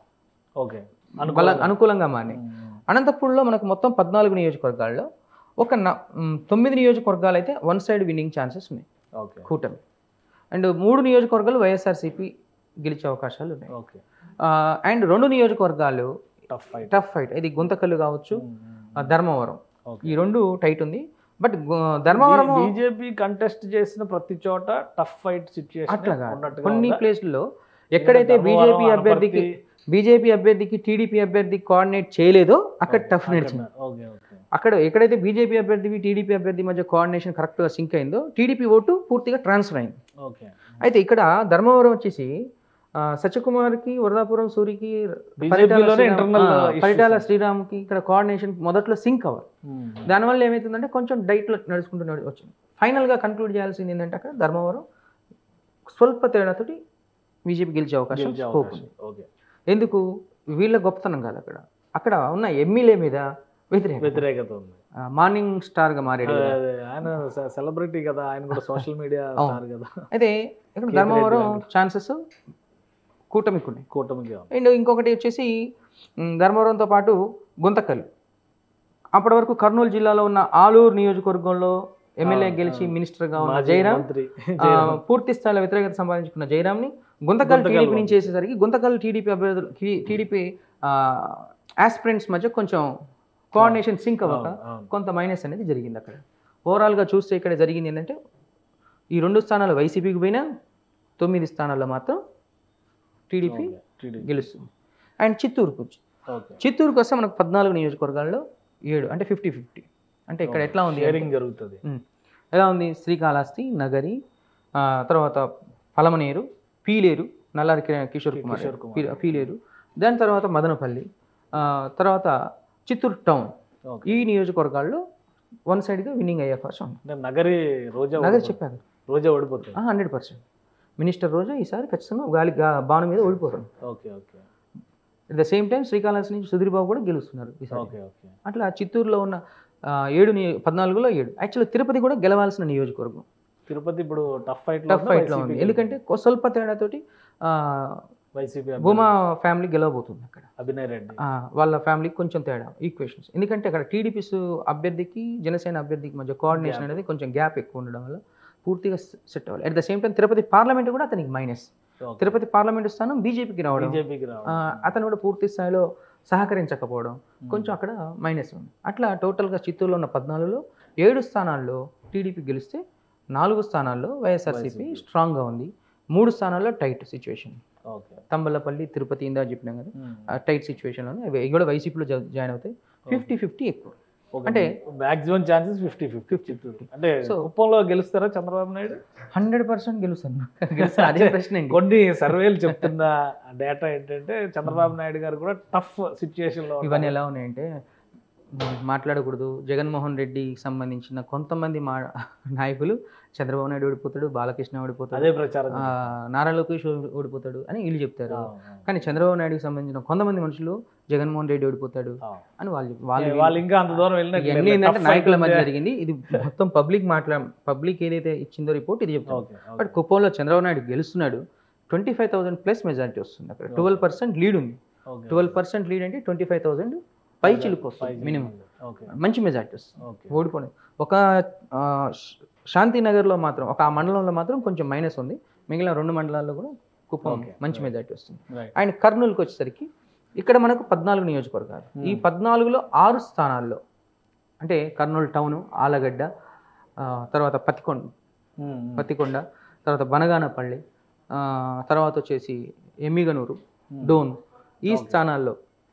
ఓకే బల అనుకూలంగా మారినాయి అనంతపూర్లో మనకు మొత్తం పద్నాలుగు నియోజకవర్గాల్లో ఒక న- మ్, తొమ్మిది నియోజకవర్గాలు అయితే వన్ సైడ్ విన్నింగ్ ఛాన్సెస్ ఉన్నాయి ఓకే కూటమి అండ్ మూడు నియోజకవర్గాలు వైఎస్ఆర్సీపీ గెలిచే అవకాశాలు ఉన్నాయి ఓకే అండ్ రెండు నియోజకవర్గాలు టఫ్ ఫైట్ టఫ్ ఫైట్ ఇది గుంతకల్లు కావచ్చు ఆ, ధర్మవరం ఈ రెండు టైట్ ఉంది బట్ ధర్మవరం బీజేపీ కంటెస్ట్ చేసిన ప్రతి చోట టఫ్ ఫైట్ సిచ్యుయేషన్ అట్లాగా కొన్ని ప్లేస్లలో ఎక్కడైతే బీజేపీ అభ్యర్థికి బీజేపీ అభ్యర్థికి టీడీపీ అభ్యర్థి కోఆర్డినేట్ చేయలేదో అక్కడ టఫ్ నడిచింది ఓకే ఓకే అక్కడ ఎక్కడైతే బీజేపీ అభ్యర్థి టీడీపీ అభ్యర్థి మధ్య కోఆర్డినేషన్ కరెక్ట్గా సింక్ అయిందో టీడీపీ ఓటు పూర్తిగా ట్రాన్స్ఫర్ అయింది ఓకే అయితే ఇక్కడ ధర్మవరం వచ్చేసి ఆ, సత్యకుమార్కి వరదాపురం సూరికి బీజేపీలోనే ఇంటర్నల్ పరిటాల శ్రీరామ్కి ఇక్కడ కోఆర్డినేషన్ మొదట్లో సింక్ అవ్వాలి దానివల్ల ఏమవుతుందంటే కొంచెం డైట్లో నడుచుకుంటూ నడి- వచ్చింది ఫైనల్గా కన్క్లూడ్ చేయాల్సింది ఏంటంటే అక్కడ ధర్మవరం స్వల్ప తేడాతోటి బీజేపీ గెలిచే అవకాశం స్కోప్ ఉంది ఓకే ఎందుకు వీళ్ళ గొప్పతనం కాదు అక్కడ అక్కడ ఉన్న ఎమ్మెల్యే మీద వ్యతిరేకత వ్యతిరేకత ఉంది ఆ, మార్నింగ్ స్టార్గా మారాడు అదే, కదా. అదే. ఆయన సెలబ్రిటీ కదా ఆయన కూడా సోషల్ మీడియా అవును. స్టార్ కదా అయితే ఇక్కడ కేతిరెడ్డి ధర్మవరం గారు. ఛాన్సెస్ కూటమికి ఉన్నాయి కూటమికి ఉంది. అండ్ ఇంకొకటి వచ్చేసి మ్, ధర్మవరంతో పాటు గుంతకల్లు అప్పటి వరకు కర్నూలు జిల్లాలో ఉన్న ఆలూరు నియోజకవర్గంలో ఎమ్మెల్యే ఆ, గెలిచి ఆ. మినిస్టర్గా ఉన్న మాజీ జయరామ్ మంత్రి ఆ, జయరామ్. పూర్తి స్థాయిలో వ్యతిరేకత సంపాదించుకున్న జయరామ్ని గుంతకల్ గుంతకల్ టీడీపీ వాళ్ళు. నుంచి చేసేసరికి గుంతకల్ టీడీపీ అభ్యర్థులు టీడీపీ ఆస్పిరెంట్స్ మధ్య కొంచెం కోఆర్డినేషన్ సింక్ అవ్వక అవును, అవును. కొంత మైనస్ అనేది జరిగింది అక్కడ ఓవరాల్గా చూస్తే ఇక్కడ జరిగింది ఏంటంటే ఈ రెండు స్థానాలు వైసీపీకి పోయినా తొమ్మిది స్థానాల్లో మాత్రం టీడీపీ ఓకే, TDP. గెలుస్తుంది అండ్ చిత్తూరుకు వచ్చి ఓకే చిత్తూరుకు వస్తే మనకు పద్నాలుగు నియోజకవర్గాల్లో ఏడు అంటే ఫిఫ్టీ ఫిఫ్టీ అంటే ఇక్కడ ఎట్లా ఉంది అంటే- షేరింగ్ జరుగుతుంది ఉమ్. ఎలా ఉంది శ్రీకాళహస్తి నగరి ఆ, తర్వాత పలమనేరు పీలేరు నల్లారి కి- కిషోర్ కుమార్ కిషోర్ కుమార్. పీ- పీలేరు దాని తర్వాత మదనపల్లి ఆ, తర్వాత చిత్తూరు టౌన్ ఓకే. ఈ నియోజకవర్గాల్లో వన్ సైడ్గా విన్నింగ్ అయ్యే అవకాశం ఉంది అంటే నగరి రోజా నగరి ఓడిపోతుంది. చెప్పాను రోజా ఓడిపోతుంది హండ్రెడ్ పర్సెంట్ మినిస్టర్ రోజా ఈసారి ఖచ్చితంగా గాలి గా- బాణం మీద ఓడిపోతాడు okay okay at the same time Srikalahasti నుంచి సుధీర్ బాబు కూడా గెలుస్తున్నారు ఈసారి ఓకే ఓకే అట్లా చిత్తూరులో ఉన్న ఆ, ఏడు నియో- పద్నాలుగులో ఏడు యాక్చువల్లీ తిరుపతి కూడా గెలవాల్సిన నియోజకవర్గం తిరుపతి ఇప్పుడు టఫ్ ఫైట్ టఫ్ ఫైట్లో ఉంది ఎందుకంటే కొ- స్వల్ప తేడాతోటి ఆ, వైసీపీ భూమా ఫ్యామిలీ గెలవబోతుంది అక్కడ అభినయ్ రెడ్డి ఆ, వాళ్ళ ఫ్యామిలీకి కొంచెం తేడా ఈక్వేషన్స్ ఎందుకంటే అక్కడ టీడీపీస్ అభ్యర్థికి జనసేన అభ్యర్థికి మధ్య కోఆర్డినేషన్ Gap. అనేది కొంచెం గ్యాప్ ఎక్కువ ఉండడం వల్ల పూర్తిగా సెట్ అవ్వాలి at the same time Tirupati parliament కూడా అతనికి మైనస్ తిరుపతి పార్లమెంట్ స్థానం బీజేపీకి రావడం బీజేపీకి ఆ, అతను కూడా పూర్తి స్థాయిలో సహకరించకపోవడం కొంచెం అక్కడ మైనస్ ఉంది అట్లా టోటల్గా చిత్తూరులో ఉన్న పద్నాలుగులో ఏడు స్థానాల్లో టీడీపీ గెలిస్తే నాలుగు స్థానాల్లో వైఎస్ఆర్సీపీ YSRCP. స్ట్రాంగ్గా ఉంది మూడు స్థానాల్లో tight situation okay Thamballapalle Tirupati ఇందా చెప్పినాం కదా టైట్ సిచ్యువేషన్లో అవి ఇవి కూడా వైసీపీలో జాయిన్ అవుతాయి ఫిఫ్టీ ఫిఫ్టీ ఎక్కువ అంటే అంటే- maximum chances fifty fifty Chittoor అంటే So- కుప్పంలో గెలుస్తారా చంద్రబాబు నాయుడు హండ్రెడ్ పర్సెంట్ గెలుస్తాను గెలుస్తాను అదే ప్రశ్న అండి కొన్ని సర్వేలు చెప్తున్న డేటా ఏంటంటే చంద్రబాబు నాయుడు గారు కూడా టఫ్ సిచ్యుయేషన్ లో ఇవన్నీ ఉన్నారు. ఎలా ఉన్నాయంటే మ్, మాట్లాడకూడదు జగన్మోహన్ రెడ్డికి సంబంధించిన కొంతమంది మా నాయకులు చంద్రబాబు నాయుడు ఓడిపోతాడు బాలకృష్ణ ఓడిపోతాడు అదే ప్రచారం ఆ, నారా లోకేష్ ఓడి- ఓడిపోతాడు అని వీళ్ళు చెప్తారు ఆ, కానీ చంద్రబాబు నాయుడుకి సంబంధించిన కొంతమంది మనుషులు జగన్మోహన్ రెడ్డి ఓడిపోతాడు ఆ. అని వాళ్ళు చెప్ప- ఏ, వాళ్ళు వాళ్ళు ఇంకా అంత దూరం వెళ్ళినట్టు ఇవన్నీ లేదు. ఏంటంటే Tough నాయకుల fight మధ్య ఉంది. జరిగింది ఇది మొత్తం పబ్లిక్ మాట్లా పబ్లిక్ ఏదైతే ఇచ్చిందో రిపోర్ట్ ఇది చెప్తాం ఓకే, ఓకే. బట్ కుప్పంలో చంద్రబాబు నాయుడు గెలుస్తున్నాడు twenty five thousand plus majority వస్తుంది అక్కడ ట్వెల్వ్ పర్సెంట్ లీడ్ ఉంది ఓకే. ట్వెల్వ్ పర్సెంట్ లీడ్ అంటే ట్వంటీ ఫైవ్ థౌసండ్ పై చిలుకు వస్తుంది Five మినిమం ఓకే మంచి మెజారిటీ వస్తుంది ఓకే ఓడిపోయి ఒక ఆ, శ్- శాంతినగర్లో మాత్రం ఒక ఆ మండలంలో మాత్రం కొంచెం మైనస్ ఉంది మిగిలిన రెండు మండలాల్లో కూడా కుప్పం Okay, మంచి right. మెజారిటీ వస్తుంది రైట్ అండ్ కర్నూలుకి వచ్చేసరికి ఇక్కడ మనకు పద్నాలుగు నియోజకవర్గాలు ఈ Hmm. పద్నాలుగులో ఆరు స్థానాల్లో అంటే కర్నూలు టౌను ఆలగడ్డ ఆ, తర్వాత పత్తికొండ పత్తికొండ తర్వాత బనగానపల్లి ఆ, తర్వాత వచ్చేసి ఎమ్మిగనూరు డోన్ ఈ Okay. స్థానాల్లో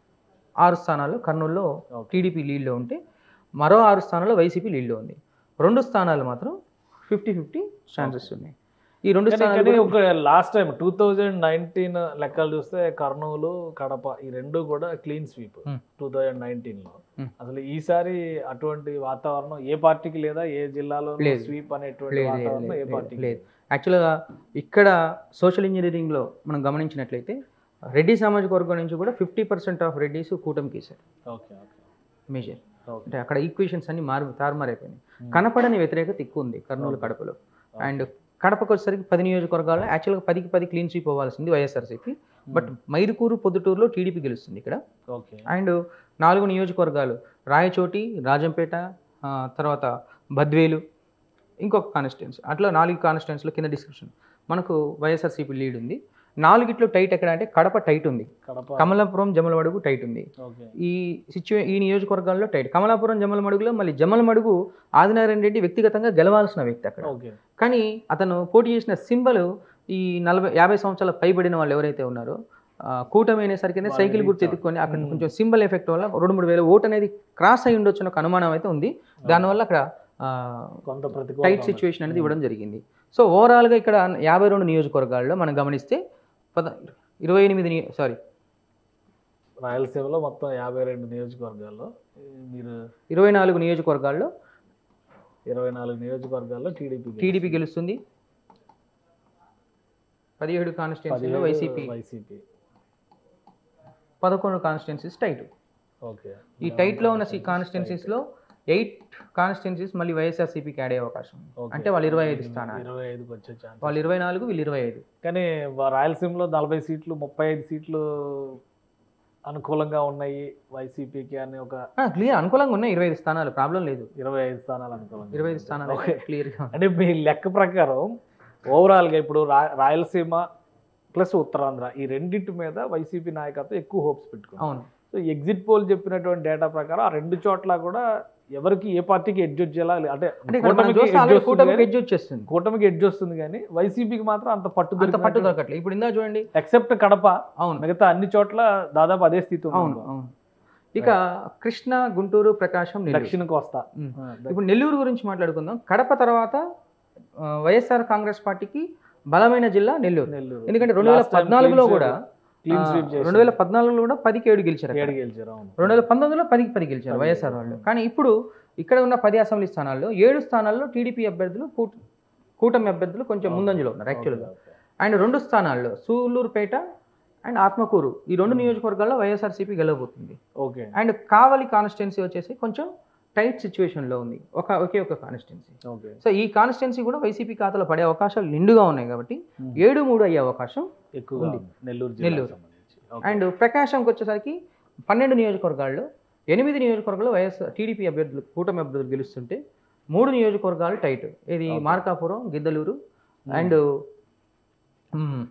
ఆరు స్థానాల్లో కర్నూలులో Okay. టీడీపీ లీడ్లో ఉంటే మరో ఆరు స్థానాల్లో వైసీపీ లీడ్లో ఉంది రెండు స్థానాలు మాత్రం ఫిఫ్టీ ఫిఫ్టీ ఛాన్సెస్ ఉన్నాయి ఈ రెండు కానీ స్థానాలు కానీ కూడా- ఒక last time two thousand nineteen లెక్కలు చూస్తే కర్నూలు కడప ఈ రెండు కూడా clean sweep Hmm. Two thousand nineteen లో Hmm. అసలు ఈసారి అటువంటి వాతావరణం ఏ పార్టీకి లేదా ఏ జిల్లాలో లేదు. స్వీప్ అనేటువంటి లేదు, లేదు, వాతావరణం ఏ లేదు, పార్టీకి లేదు. యాక్చువల్గా ఇక్కడ సోషల్ ఇంజనీరింగ్లో మనం గమనించినట్లయితే రెడ్డి సామాజిక వర్గం నుంచి కూడా ఫిఫ్టీ పర్సెంట్ ఆఫ్ రెడ్డిస్ కూటమికి వేశారు ఓకే ఓకే మేజర్ ఓకే అంటే అక్కడ ఈక్వేషన్స్ అన్ని మారు తారుమారైపోయినాయి కనపడని వ్యతిరేకత ఎక్కువ ఉంది కర్నూలు Okay. కడపలో అండ్ కడపకు వచ్చేసరికి పది నియోజకవర్గాల్లో యాక్చువల్గా పదికి పది క్లీన్ స్వీప్ అవ్వాల్సింది వైఎస్ఆర్సీపీ బట్ మైదుకూరు పొద్దుటూరులో టీడీపీ గెలుస్తుంది ఇక్కడ ఓకే అండ్ నాలుగు నియోజకవర్గాలు రాయచోటి రాజంపేట ఆ, తర్వాత బద్వేలు ఇంకొక కాన్స్టిట్యున్సీ అట్లా నాలుగు కాన్స్టిట్యున్సీలో కింద డిస్క్రిప్షన్ మనకు వైఎస్ఆర్సీపీ లీడ్ ఉంది నాలుగిట్లో టైట్ ఎక్కడ అంటే కడప టైట్ ఉంది కడప కమలాపురం జమలమడుగు టైట్ ఉంది ఓకే ఈ సిచ్యువే ఈ నియోజకవర్గాల్లో టైట్ కమలాపురం జమలమడుగులో మళ్ళీ జమలమడుగు ఆదినారాయణ రెడ్డి వ్యక్తిగతంగా గెలవాల్సిన వ్యక్తి అక్కడ ఓకే కానీ అతను పోటీ చేసిన సింబల్ ఈ నలభై యాభై సంవత్సరాల పైబడిన వాళ్ళు ఎవరైతే ఉన్నారో ఆ, కూటమి అయినసరికి వాళ్ళు సైకిల్ గుర్తు reach ఎత్తుకొని అక్కడ Hmm. కొంచెం సింబల్ ఎఫెక్ట్ వల్ల రెండు మూడు వేల ఓట్ అనేది క్రాస్ అయి ఉండొచ్చు ఒక అనుమానం అయితే ఉంది దానివల్ల అక్కడ కొంత ప్రతికూల టైట్ సిచ్యువేషన్ అనేది ఇవ్వడం జరిగింది సో ఓవరాల్గా ఇక్కడ యాభై రెండు నియోజకవర్గాల్లో మనం గమనిస్తే పద ఇరవై ఎనిమిది సారీ రాయలసీమలో మొత్తం యాభై రెండు నియోజకవర్గాల్లో ఈ మీరు ఇరవై నాలుగు నియోజకవర్గాల్లో ఇరవై నాలుగు నియోజకవర్గాల్లో టీడీపీ టీడీపీ గెలుస్తుంది పదిహేడు కాన్స్టిట్యున్సీలో వైసీపీ వైసీపీ పదకొండు కాన్స్టిట్యున్సీస్ టైట్ ఓకే ఈ టైట్లో ఉన్న కాన్స్టిట్యున్సీస్లో ఎయిట్ కాన్స్టిట్యున్సీస్ మళ్ళీ వైఎస్ఆర్సీపీకి యాడ్ అయ్యే అవకాశం ఉంది. ఓకే. అంటే వాళ్ళు ఇరవై ఐదు స్థానాలు ఇరవై ఐదుకి వచ్చే ఛాన్స్ వాళ్ళు ఇరవై నాలుగు వీళ్ళు ఇరవై ఐదు కానీ వా- రాయలసీమలో నలభై సీట్లు ముప్పై ఐదు సీట్లు అనుకూలంగా ఉన్నాయి వైసీపీకి అని ఒక క్లియర్ అనుకూలంగా ఉన్నాయి ఇరవై ఐదు స్థానాలు ప్రాబ్లం లేదు ఇరవై ఐదు స్థానాలు అనుకూలంగా ఇరవై ఐదు స్థానాలు ఓకే క్లియర్గా అంటే మీ లెక్క ప్రకారం ఓవరాల్గా ఇప్పుడు రా రాయలసీమ ప్లస్ ఉత్తరాంధ్ర ఈ రెండింటి మీద వైసీపీ నాయకత్వం ఎక్కువ హోప్స్ పెట్టుకుంది అవును సో ఎగ్జిట్ పోల్ చెప్పినటువంటి డేటా ప్రకారం ఆ రెండు చోట్ల కూడా ఎవరికి ఏ పార్టీకి ఎడ్జ్ వచ్చేలా లే- అంటే అంటే ఇక్కడ మనం కూటమికి చూస్తే edge already వస్తుంది కూటమికి కానీ- edge వచ్చేస్తుంది కూటమికి ఎడ్జ్ వస్తుంది కానీ వైసీపీకి మాత్రం అంత పట్టు అంత పట్టు దొరకట్లేదు ఇప్పుడు ఇందా చూడండి ఎక్సెప్ట్ కడప అవును మిగతా అన్ని చోట్ల దాదాపు అదే స్థితి ఉంది అవును అనుకో. అవును ఇక కృష్ణ గుంటూరు ప్రకాశం నెల్లూరు దక్షిణ కోస్తా ఉమ్. ఆ, ద- ఇప్పుడు నెల్లూరు గురించి మాట్లాడుకుందాం కడప తర్వాత ఆ, వైఎస్ఆర్ కాంగ్రెస్ పార్టీకి బలమైన జిల్లా నెల్లూరు నెల్లూరు ఎందుకంటే రెండు వేల Last time పద్నాలుగులో clean కూడా sweep- clean sweep చేశారు. రెండు వేల పద్నాలుగులో కూడా పదికి ఏడు గెలిచారు అక్కడ. ఏడు గెలిచారు అవును రెండు వేల పంతొమ్మిదిలో పదికి పది గెలిచారు పది వైఎస్ఆర్ గెలిచారు. వాళ్ళు కానీ ఇప్పుడు ఇక్కడ ఉన్న పది అసెంబ్లీ స్థానాల్లో ఏడు స్థానాల్లో టీడీపీ అభ్యర్థులు కూట- కూటమి అభ్యర్థులు కొంచెం ముందంజలో ఉన్నారు యాక్చువల్గా ఓకే, ఓకే. అండ్ రెండు స్థానాల్లో సూలూరుపేట అండ్ ఆత్మకూరు ఈ రెండు నియోజకవర్గాల్లో వైఎస్ఆర్సీపీ గెలవబోతుంది ఓకే అండ్ కావలి కాన్స్టిట్యున్సీ వచ్చేసి కొంచెం టైట్ సిచ్యువేషన్లో ఉంది ఒక ఒకే ఒక కాన్స్టిట్యున్సీ ఓకే సో ఈ కాన్స్టిట్యున్సీ కూడా వైసీపీ ఖాతాలో పడే అవకాశాలు నిండుగా ఉన్నాయి కాబట్టి ఉమ్. ఏడు మూడు అయ్యే అవకాశం ఎక్కువగా ఉంది. ఉంది. నెల్లూరు నెల్లూరు. జిల్లాకు సంబంధించి ఓకే. అండ్ ప్రకాశంకి వచ్చేసరికి పన్నెండు నియోజకవర్గాల్లో ఎనిమిది నియోజకవర్గాల్లో వైఎస్ టీడీపీ అభ్యర్థులు కూటమి అభ్యర్థులు గెలుస్తుంటే మూడు నియోజకవర్గాలు టైట్ ఇది Okay. మార్కాపురం గిద్దలూరు ఉమ్. అండ్ మ్,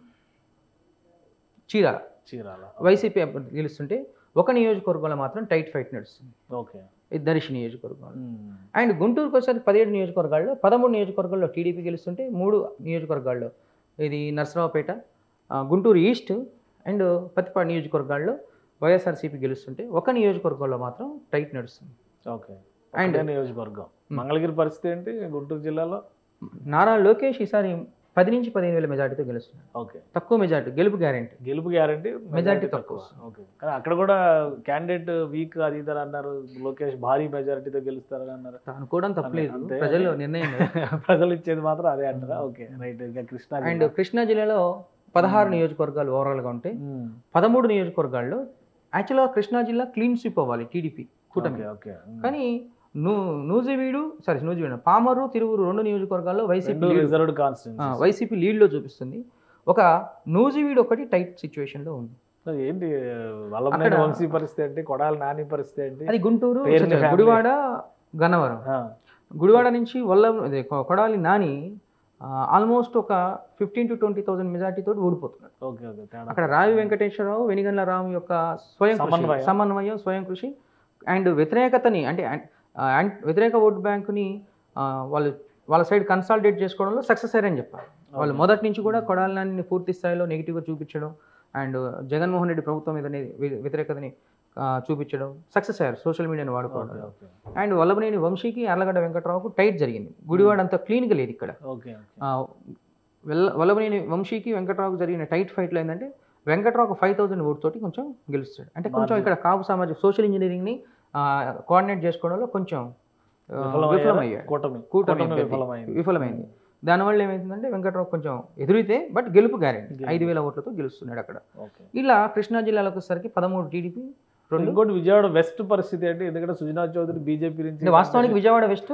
చీరాల చీరాల వైసీపీ అభ్యర్థి గెలుస్తుంటే ఒక నియోజకవర్గంలో మాత్రం టైట్ ఫైట్ నడుస్తుంది ఓకే ఇది దర్శి నియోజకవర్గం ఉమ్. అండ్ గుంటూరుకు వచ్చేసరికి పదిహేడు నియోజకవర్గాల్లో పదమూడు నియోజకవర్గాల్లో టీడీపీ గెలుస్తుంటే మూడు నియోజకవర్గాల్లో ఇది నర్సరావుపేట ఆ, గుంటూరు ఈస్ట్ అండ్ పత్తిపాడు నియోజకవర్గాల్లో వైఎస్ఆర్సీపీ గెలుస్తుంటే ఒక నియోజకవర్గంలో మాత్రం టైట్ నడుస్తుంది ఓకే అండ్ ఒకటే నియోజకవర్గం మంగళగిరి పరిస్థితి ఏంటి గుంటూరు జిల్లాలో నారా లోకేష్ ఈసారి పది నుంచి పదిహేను వేల మెజార్టీతో గెలుస్తున్నారు ఓకే తక్కువ మెజార్టీ గెలుపు గ్యారెంటీ గెలుపు గ్యారంటీ Majority తక్కువ. ఓకే కానీ అక్కడ కూడా క్యాండిడేట్ వీక్ అది ఇది అని అన్నారు లోకేష్ భారీ మెజారిటీతో గెలుస్తారని అన్నారు అనుకోవడం తప్పలేదు అంతే. ప్రజల్లో నిర్ణయం ప్రజలు ఇచ్చేది మాత్రం అదే అంటారా ఓకే రైట్ ఇంకా కృష్ణా అండ్ కృష్ణా జిల్లాలో పదహారు నియోజకవర్గాలు ఓవరాల్గా ఉంటే జిల్లా. పదమూడు నియోజకవర్గాల్లో యాక్చువల్గా కృష్ణా జిల్లా క్లీన్ స్వీప్ అవ్వాలి టీడీపీ కూటమి ఓకే ఓకే కానీ నూ నూజివీడు సారీ నూజివీడు పామరు తిరువురు రెండు నియోజకవర్గాల్లో వైసీపీ రెండు lead- రిజర్వ్డ్ ఆ, కాన్స్టిట్యూన్సీ వైసీపీ లీడ్లో చూపిస్తుంది ఒక నూజివీడు ఒకటి టైట్ సిచ్యువేషన్లో ఉంది ఏంటి వల్లభనేని అక్కడ- వంశీ పరిస్థితి ఏంటి కొడాలి నాని పరిస్థితి ఏంటి అది గుంటూరు పేర్ని sorry, family. గుడివాడ గన్నవరం ఆ, గుడివాడ నుంచి వల్ల అదే కొ- కొడాలి నాని ఆల్మోస్ట్ ఒక ఫిఫ్టీన్ టు ట్వంటీ థౌసండ్ మెజార్టీతో ఓడిపోతున్నాడు ఓకే ఓకే తేడా అక్కడ రావి వెంకటేశ్వరరావు వెనిగండ్ల రాము యొక్క స్వయం కృషి, సమన్వయం. సమన్వయం స్వయం కృషి అండ్ వ్యతిరేకతని అంటే అన్- ఆ, అన్- వ్యతిరేక ఓటు బ్యాంకుని ఆ, వాళ్ళు వాళ్ళ సైడ్ కన్సాలిడేట్ చేసుకోవడంలో సక్సెస్ అయ్యారని చెప్పాలి వాళ్ళు Okay. మొదటి నుంచి కూడా కొడాలని పూర్తి స్థాయిలో నెగిటివ్గా చూపించడం అండ్ జగన్మోహన్ రెడ్డి ప్రభుత్వం మీద వ్యతిరేకతని ఆ, చూపించడం సక్సెస్ అయ్యారు సోషల్ మీడియాని ఓకే వాడుకోవడం ఓకే అండ్ వల్లభనేని వంశీకి అర్లగడ్డ వెంకట్రావుకు టైట్ జరిగింది గుడివాడ అంత క్లీన్గా లేదు ఇక్కడ ఓకే ఆ, వెల్ల వల్లభనేని వంశీకి వెంకట్రావుకు జరిగిన టైట్ ఫైట్లో ఏంటంటే వెంకట్రావు ఫైవ్ థౌసండ్ ఓట్ తోటి కొంచెం గెలుస్తాడు అంటే కొంచెం Margin. ఇక్కడ కాపు సామాజిక సోషల్ ఇంజనీరింగ్ని కోఆర్డినేట్ చేసుకోవడంలో కొంచెం ఆ, విఫలమయ్యారా? విఫలమయ్యాడు కూటమి కూటమి కూటమి అభ్యర్థి. విఫలమైంది విఫలమైంది దానివల్ల ఏమైందంటే వెంకట్రావు కొంచెం ఎదురైతే బట్ గెలుపు గ్యారెంటీ గెలుపు. ఐదు వేల ఓట్లతో గెలుస్తున్నాడు అక్కడ ఓకే ఇలా కృష్ణా జిల్లాలోకి వచ్చేసరికి పదమూడు టీడీపీ రెండు ఇంకోటి విజయవాడ వెస్ట్ పరిస్థితి ఏంటి ఎందుకంటే సుజనా చౌదరి బీజేపీ నుంచి అంటే వాస్తవానికి విజయవాడ వెస్ట్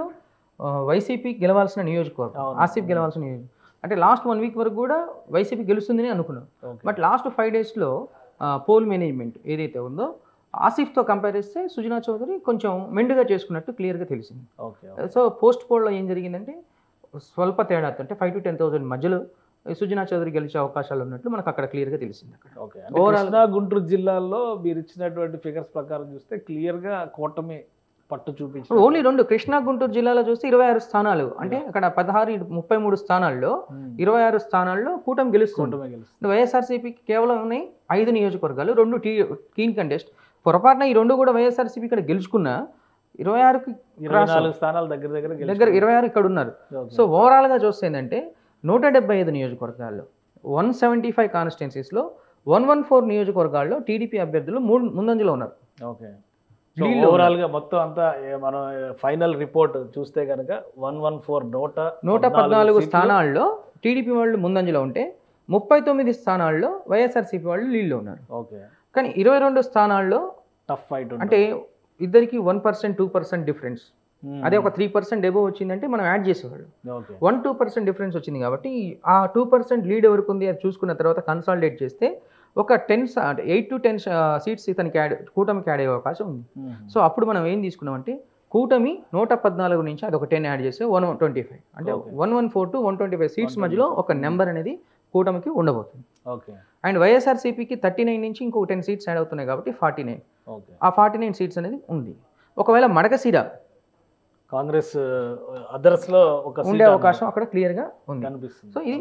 వైసీపీ గెలవాల్సిన నియోజకవర్గం అవును. ఆసిఫ్ గెలవాల్సిన నియోజకవర్గం అంటే లాస్ట్ వన్ వీక్ వరకు కూడా వైసీపీ గెలుస్తుందని అనుకున్నాం ఓకే. బట్ లాస్ట్ ఫైవ్ డేస్లో పోల్ మేనేజ్మెంట్ ఏదైతే ఉందో ఆసిఫ్తో కంపేర్ చేస్తే సుజనా చౌదరి కొంచెం మెండుగా చేసుకున్నట్టు క్లియర్గా తెలిసింది ఓకే సో పోస్ట్ పోల్లో ఏం జరిగిందంటే స్వల్ప తేడాతో అంటే ఫైవ్ టు టెన్ థౌసండ్ మధ్యలో ఈ సుజనా చౌదరి గెలిచే అవకాశాలు ఉన్నట్లు మనకు అక్కడ క్లియర్గా తెలిసింది అక్కడ ఓకే Overall- కృష్ణా గుంటూరు జిల్లాల్లో మీరు ఇచ్చినటువంటి ఫిగర్స్ ప్రకారం చూస్తే క్లియర్ గా కూటమి పట్టు చూపించి ఇప్పుడు ఓన్లీ రెండు కృష్ణా గుంటూరు జిల్లాలో చూస్తే ఇరవై ఆరు స్థానాలు అంటే అక్కడ పదహారు ముప్పై మూడు స్థానాల్లో ఇరవై ఆరు స్థానాల్లో కూటమి గెలుస్తుంది కూటమి గెలుస్తుంది వైఎస్ఆర్సీపీకి కేవలం ఉన్నాయి ఐదు నియోజకవర్గాలు రెండు టీ కీన్ కంటెస్ట్ పొరపాటున ఈ రెండు కూడా వైఎస్ఆర్సీపీ ఇక్కడ గెలుచుకున్న ఇరవై ఆరుకి ఇరవై cross నాలుగు స్థానాలు దగ్గర దగ్గర దగ్గర గెలుస్తుంది. ఇరవై ఆరు ఇక్కడ ఉన్నారు ఓకే. సో ఓవరాల్గా చూస్తే ఏంటంటే నూట డెబ్బై ఐదు నియోజకవర్గాల్లో వన్ సెవెంటీ ఫైవ్ కాన్స్టిట్యున్సీస్లో వన్ వన్ ఫోర్ నియోజకవర్గాల్లో టీడీపీ అభ్యర్థులు మూడు ముందంజలో ఉన్నారు ఓకే లీడ్లో ఓవరాల్ గా మొత్తం అంతా ఏ మనం ఫైనల్ రిపోర్ట్ చూస్తే కనుక వన్ వన్ ఫోర్ నూట నూట పద్నాలుగు స్థానాల్లో టీడీపీ వాళ్ళు ముందంజలో ఉంటే ముప్పై తొమ్మిది స్థానాల్లో వైఎస్ఆర్సీపీ వాళ్ళు లీడ్లో ఉన్నారు ఓకే కానీ ఇరవై రెండు స్థానాల్లో టఫ్ ఫైట్ అంటే ఇద్దరికి one percent two percent difference అదే ఒక త్రీ పర్సెంట్ ఎబో వచ్చిందంటే మనం యాడ్ చేసేవాళ్ళు okay one two percent difference వచ్చింది కాబట్టి ఆ టూ పర్సెంట్ లీడ్ ఎవరికి ఉంది అది చూసుకున్న తర్వాత కన్సాలిడేట్ చేస్తే ఒక ten eight to ten seats ఇతనికి యాడ్ కూటమికి యాడ్ అయ్యే అవకాశం ఉంది సో అప్పుడు మనం ఏం తీసుకున్నామంటే కూటమి నూట పద్నాలుగు నుంచి అది ఒక టెన్ యాడ్ చేస్తే వన్ ట్వంటీ ఫైవ్ అంటే Okay. One one four to one twenty five seats మధ్యలో ఒక నెంబర్ అనేది కూటమికి ఉండబోతుంది ఓకే అండ్ వైఎస్ఆర్సీపీకి థర్టీ నైన్ నుంచి ఇంకో టెన్ సీట్స్ యాడ్ అవుతున్నాయి కాబట్టి ఫార్టీ నైన్ ఓకే ఆ ఫార్టీ నైన్ సీట్స్ అనేది ఉంది ఒకవేళ మడకసీర కాంగ్రెస్ అదర్స్ లో ఒక ఉండే seat అవకాశం అక్కడ క్లియర్గా ఉంది కనిపిస్తుంది సో ఇది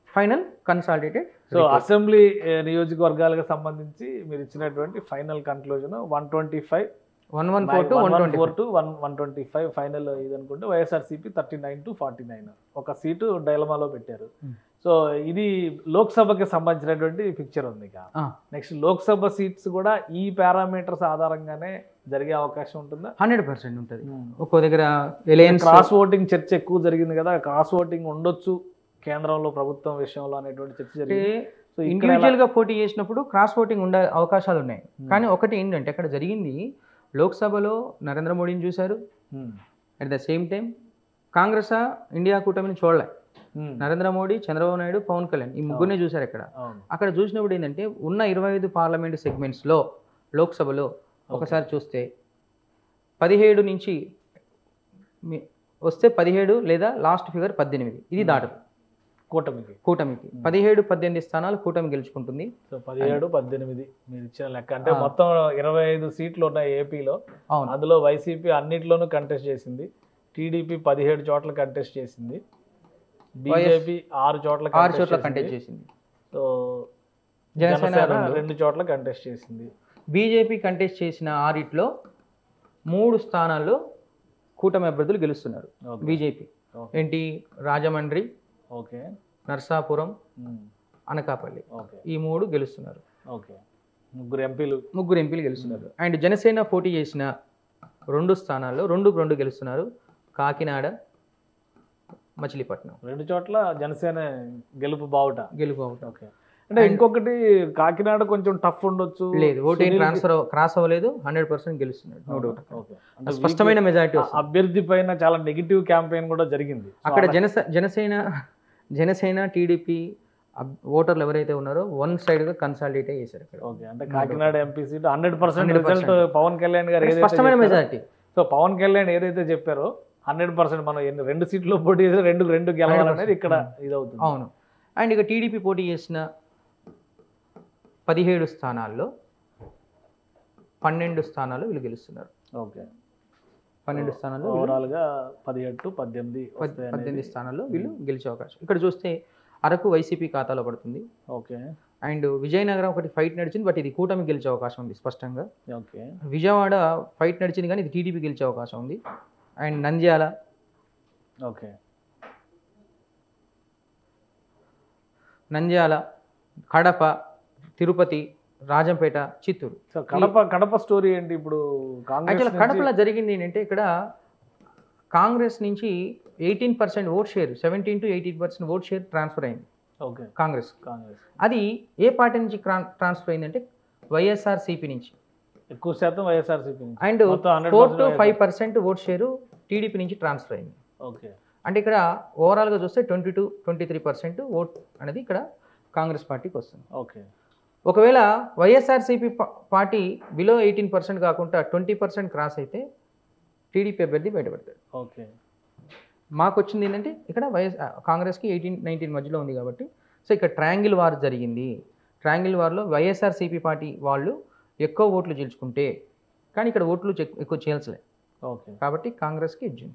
ఫైనల్ కన్సాలిడేటెడ్ సో అసెంబ్లీ ఏ, నియోజకవర్గాలకు సంబంధించి మీరు ఇచ్చినటువంటి final conclusion one twenty five one one four to one twenty four to one one twenty five final ఇది అనుకుంటే YSRCP thirty nine to forty nine ఒక సీటు డైలమాలో పెట్టారు Hmm. సో ఇది లోక్సభకి సంబంధించినటువంటి పిక్చర్ ఉంది ఇక నెక్స్ట్ లోక్సభ సీట్స్ కూడా ఈ పారామీటర్స్ ఆధారంగానే జరిగే అవకాశం ఉంటుందా హండ్రెడ్ పర్సెంట్ ఉంటుంది ఒక్కో దగ్గర ఎలయన్స్ క్రాస్ ఓటింగ్ చర్చ ఎక్కువ జరిగింది కదా క్రాస్ ఓటింగ్ ఉండొచ్చు కేంద్రంలో ప్రభుత్వం విషయంలో అనేటువంటి చర్చ అంటే జరిగింది సో ఇక్కడ ఇండివిజువల్ గా పోటీ చేసినప్పుడు క్రాస్ ఓటింగ్ ఉండే అవకాశాలు ఉన్నాయి Hmm. కానీ ఒకటి ఏంటంటే అక్కడ జరిగింది లోక్సభలో నరేంద్ర మోడీని చూశారు Hmm. At the same time Congress India కూటమిని చూడలే Hmm. నరేంద్ర మోడీ చంద్రబాబు నాయుడు పవన్ కళ్యాణ్ ఈ ముగ్గురినే చూశారు ఇక్కడ అవును అక్కడ చూసినప్పుడు ఏంటంటే ఉన్న ఇరవై ఐదు పార్లమెంట్ సెగ్మెంట్స్లో లోక్సభలో ఒకసారి చూస్తే పదిహేడు నుంచి మీ- వస్తే పదిహేడు లేదా లాస్ట్ ఫిగర్ పద్దెనిమిది ఇది దాటదు కూటమికి కూటమికి పదిహేడు పద్దెనిమిది స్థానాలు కూటమి గెలుచుకుంటుంది సో పదిహేడు పద్దెనిమిది మీరు ఇచ్చిన లెక్క అంటే ఆ. మొత్తం ఇరవై ఐదు సీట్లు ఉన్నాయి ఏపీలో అవును అందులో వైసీపీ అన్నిట్లోనూ కంటెస్ట్ చేసింది టీడీపీ పదిహేడు చోట్ల కంటెస్ట్ చేసింది బీజేపీ ఆరు చోట్ల ఆరు contest చోట్ల చేసింది. కంటెస్ట్ చేసింది సో జనసేన జనసేన రెండు. రెండు చోట్ల కంటెస్ట్ చేసింది బీజేపీ కంటెస్ట్ చేసిన ఆరిట్లో మూడు స్థానాల్లో కూటమి అభ్యర్థులు గెలుస్తున్నారు ఓకే. BJP okay. ఏంటి రాజమండ్రి ఓకే నర్సాపురం ఉమ్. అనకాపల్లి ఓకే ఈ మూడు గెలుస్తున్నారు ఓకే ముగ్గురు ఎంపీలు ముగ్గురు ఎంపీలు గెలుస్తున్నారు అండ్ జనసేన పోటీ చేసిన రెండు స్థానాల్లో రెండుకు రెండు గెలుస్తున్నారు కాకినాడ మచిలీపట్నం రెండు చోట్ల జనసేన గెలుపు బావుట గెలుపు అవుతాం ఓకే అంటే ఇంకొకటి కాకినాడ కొంచెం టఫ్ ఉండొచ్చు లేదు ఓటు ఏం సునీల్ ట్రాన్స్ఫర్ క్రాస్ అవ్వలేదు హండ్రెడ్ పర్సెంట్ గెలుస్తున్నాడు నో డౌట్ ఓకే. అంటే స్పష్టమైన మెజారిటీ ఆ అభ్యర్థి పైన చాలా నెగిటివ్ క్యాంపెయిన్ కూడా జరిగింది సో అక్కడ అలా- జనస జనసేన జనసేన టీడీపీ ఓటర్లు ఎవరైతే ఉన్నారో వన్ సైడ్ గా కన్సాలిడేట్ చేశారు ఇక్కడ ఓకే అంటే Kakinada MP seat hundred percent 100% result Pawan Kalyan garu ఏదైతే స్పష్టమైన చెప్పారో- మెజారిటీ సో పవన్ కళ్యాణ్ ఏదైతే చెప్పారో హండ్రెడ్ పర్సెంట్ మనం ఎన్ని రెండు సీట్లు పోటీ చేసి రెండు రెండు గెలవాలనేది ఇక్కడ ఇది అవుతుంది అవును అండ్ ఇక టీడీపీ పోటీ చేసిన పదిహేడు స్థానాల్లో పన్నెండు స్థానాలు వీళ్ళు గెలుస్తున్నారు ఓకే పన్నెండు స్థానాల్లో వీళ్ళు ఓవరాల్ గా పదిహేడు టు పద్దెనిమిది పద్- వస్తాయి అనేది. పద్దెనిమిది స్థానాల్లో వీళ్ళు గెలిచే అవకాశం ఇక్కడ చూస్తే అరకు వైసీపీ ఖాతాలో పడుతుంది ఓకే అండ్ విజయనగరం ఒకటి ఫైట్ నడిచింది బట్ ఇది కూటమి గెలిచే అవకాశం ఉంది స్పష్టంగా ఓకే విజయవాడ ఫైట్ నడిచింది కానీ ఇది టీడీపీ గెలిచే అవకాశం ఉంది and Nandyal okay Nandyal Kadapa Tirupati Rajampet Chittoor so Kadapa Kadapa story ఏంటి ఇప్పుడు కాంగ్రెస్ యాక్చువల్ నుంచి- కడపలో జరిగింది ఏంటంటే ఇక్కడ కాంగ్రెస్ నుంచి eighteen percent vote share seventeen to eighteen percent vote share transfer అయింది ఓకే కాంగ్రెస్ కాంగ్రెస్ అది ఏ పార్టీ నుంచి ట్రాన్స్ఫర్ అయిందంటే వైఎస్ఆర్ సిపి నుంచి ఎక్కువ శాతం వైఎస్ఆర్సీపీ నుంచి అండ్ మొత్తం 100% four to YSR. Five percent vote share TDP నుంచి ట్రాన్స్ఫర్ అయింది ఓకే అంటే ఇక్కడ ఓవరాల్గా చూస్తే twenty to twenty three percent vote అనేది ఇక్కడ కాంగ్రెస్ పార్టీకి వస్తుంది ఓకే ఒకవేళ YSRCP party below eighteen percent కాకుండా ట్వంటీ పర్సెంట్ క్రాస్ అయితే టీడీపీ అభ్యర్థి బయటపడతాడు ఓకే మాకు వచ్చింది ఏంటంటే ఇక్కడ వైఎస్ కాంగ్రెస్కి ఎయిటీన్ నైన్టీన్ మధ్యలో ఉంది కాబట్టి సో ఇక్కడ ట్రయాంగిల్ వార్ జరిగింది ట్రయాంగిల్ వార్లో వైఎస్ఆర్సీపీ పార్టీ వాళ్ళు ఎక్కువ ఓట్లు గెలుచుకుంటే కానీ ఇక్కడ ఓట్లు చెక్- ఎక్కువ చేయాల్సలే ఓకే కాబట్టి కాంగ్రెస్కి ఎడ్జింది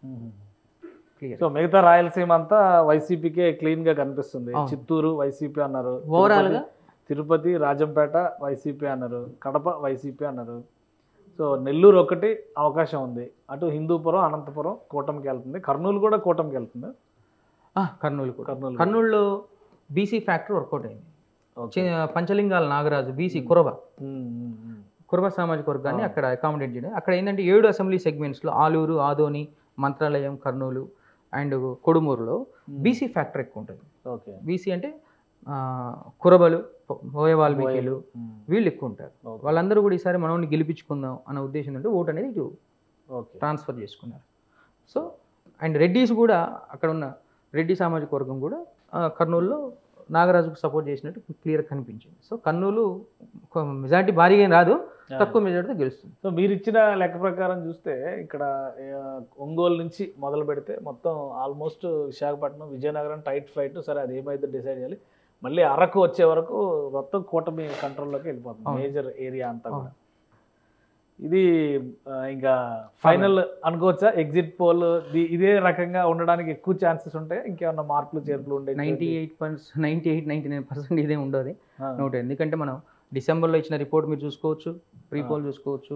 క్లియర్ సో మిగతా రాయలసీమ అంతా వైసీపీకే క్లీన్ గా కనిపిస్తుంది అవును. చిత్తూరు వైసీపీ అన్నారు ఓవరాల్ గా తిరుపతి- తిరుపతి రాజంపేట వైసీపీ అన్నారు కడప వైసీపీ అన్నారు సో నెల్లూరు ఒకటి అవకాశం ఉంది అటు హిందూపురం అనంతపురం కూటమికి వెళ్తుంది కర్నూలు కూడా కూటమికి వెళ్తుంది ఆ, కర్నూలు కూడా కర్నూలు కూడా. కర్నూలులో బీసీ ఫ్యాక్టర్ వర్కౌట్ అయింది ఓకే. చి- పంచలింగాల నాగరాజు బీసీ కురబ ఉమ్, ఉమ్, ఉమ్. కురబ సామాజిక వర్గాన్ని ఆ. అక్కడ అకామిడేట్ చేయడం అక్కడ ఏంటంటే ఏడు అసెంబ్లీ సెగ్మెంట్స్లో ఆలూరు ఆదోని మంత్రాలయం కర్నూలు అండ్ కొడుమూరులో బీసీ ఫ్యాక్టర్ ఎక్కువ ఉంటుంది ఓకే బీసీ అంటే ఆ, కురబలు పోయే వాల్మీకిలు ఉమ్, వీళ్ళు ఎక్కువ ఉంటారు ఓకే. వాళ్ళందరూ కూడా ఈసారి మనల్ని గెలిపించుకుందాం అన్న ఉద్దేశం అంటే ఓటు అనేది ఇటు ఓకే ట్రాన్స్ఫర్ చేసుకున్నారు సో అండ్ రెడ్డీస్ కూడా అక్కడ ఉన్న రెడ్డి సామాజిక వర్గం కూడా ఆ, కర్నూలులో నాగరాజుకు సపోర్ట్ చేసినట్టు క్లియర్ కనిపించింది సో కర్నూలు మెజార్టీ భారీగా ఏం రాదు తక్కువ మెజార్టీతో గెలుస్తుంది సో మీరు ఇచ్చిన లెక్క ప్రకారం చూస్తే ఇక్కడ ఆ, ఒంగోలు నుంచి మొదలు పెడితే మొత్తం almost Visakhapatnam Vizianagaram tight fight సరే అది ఏమైతే డిసైడ్ చేయాలి మళ్ళీ అరకు వచ్చే వరకు మొత్తం కూటమి కంట్రోల్లోకి వెళ్ళిపోతుంది అవును. మేజర్ ఏరియా అంతా కూడా ఇది ఆ, ఇంకా ఫైనల్ అనుకోవచ్చా ఎగ్జిట్ పోల్ ఇదే రకంగా ఉండడానికి ఎక్కువ ఛాన్సెస్ ఉంటాయి ఇంకేమన్నా మార్పులు చేర్పులు ఉండే ninety eight percent ninety eight ninety nine percent ఇదే ఉండదు నోట్ ఎందుకంటే మనం డిసెంబర్లో ఇచ్చిన రిపోర్ట్ మీరు చూసుకోవచ్చు ప్రీ పోల్ చూసుకోవచ్చు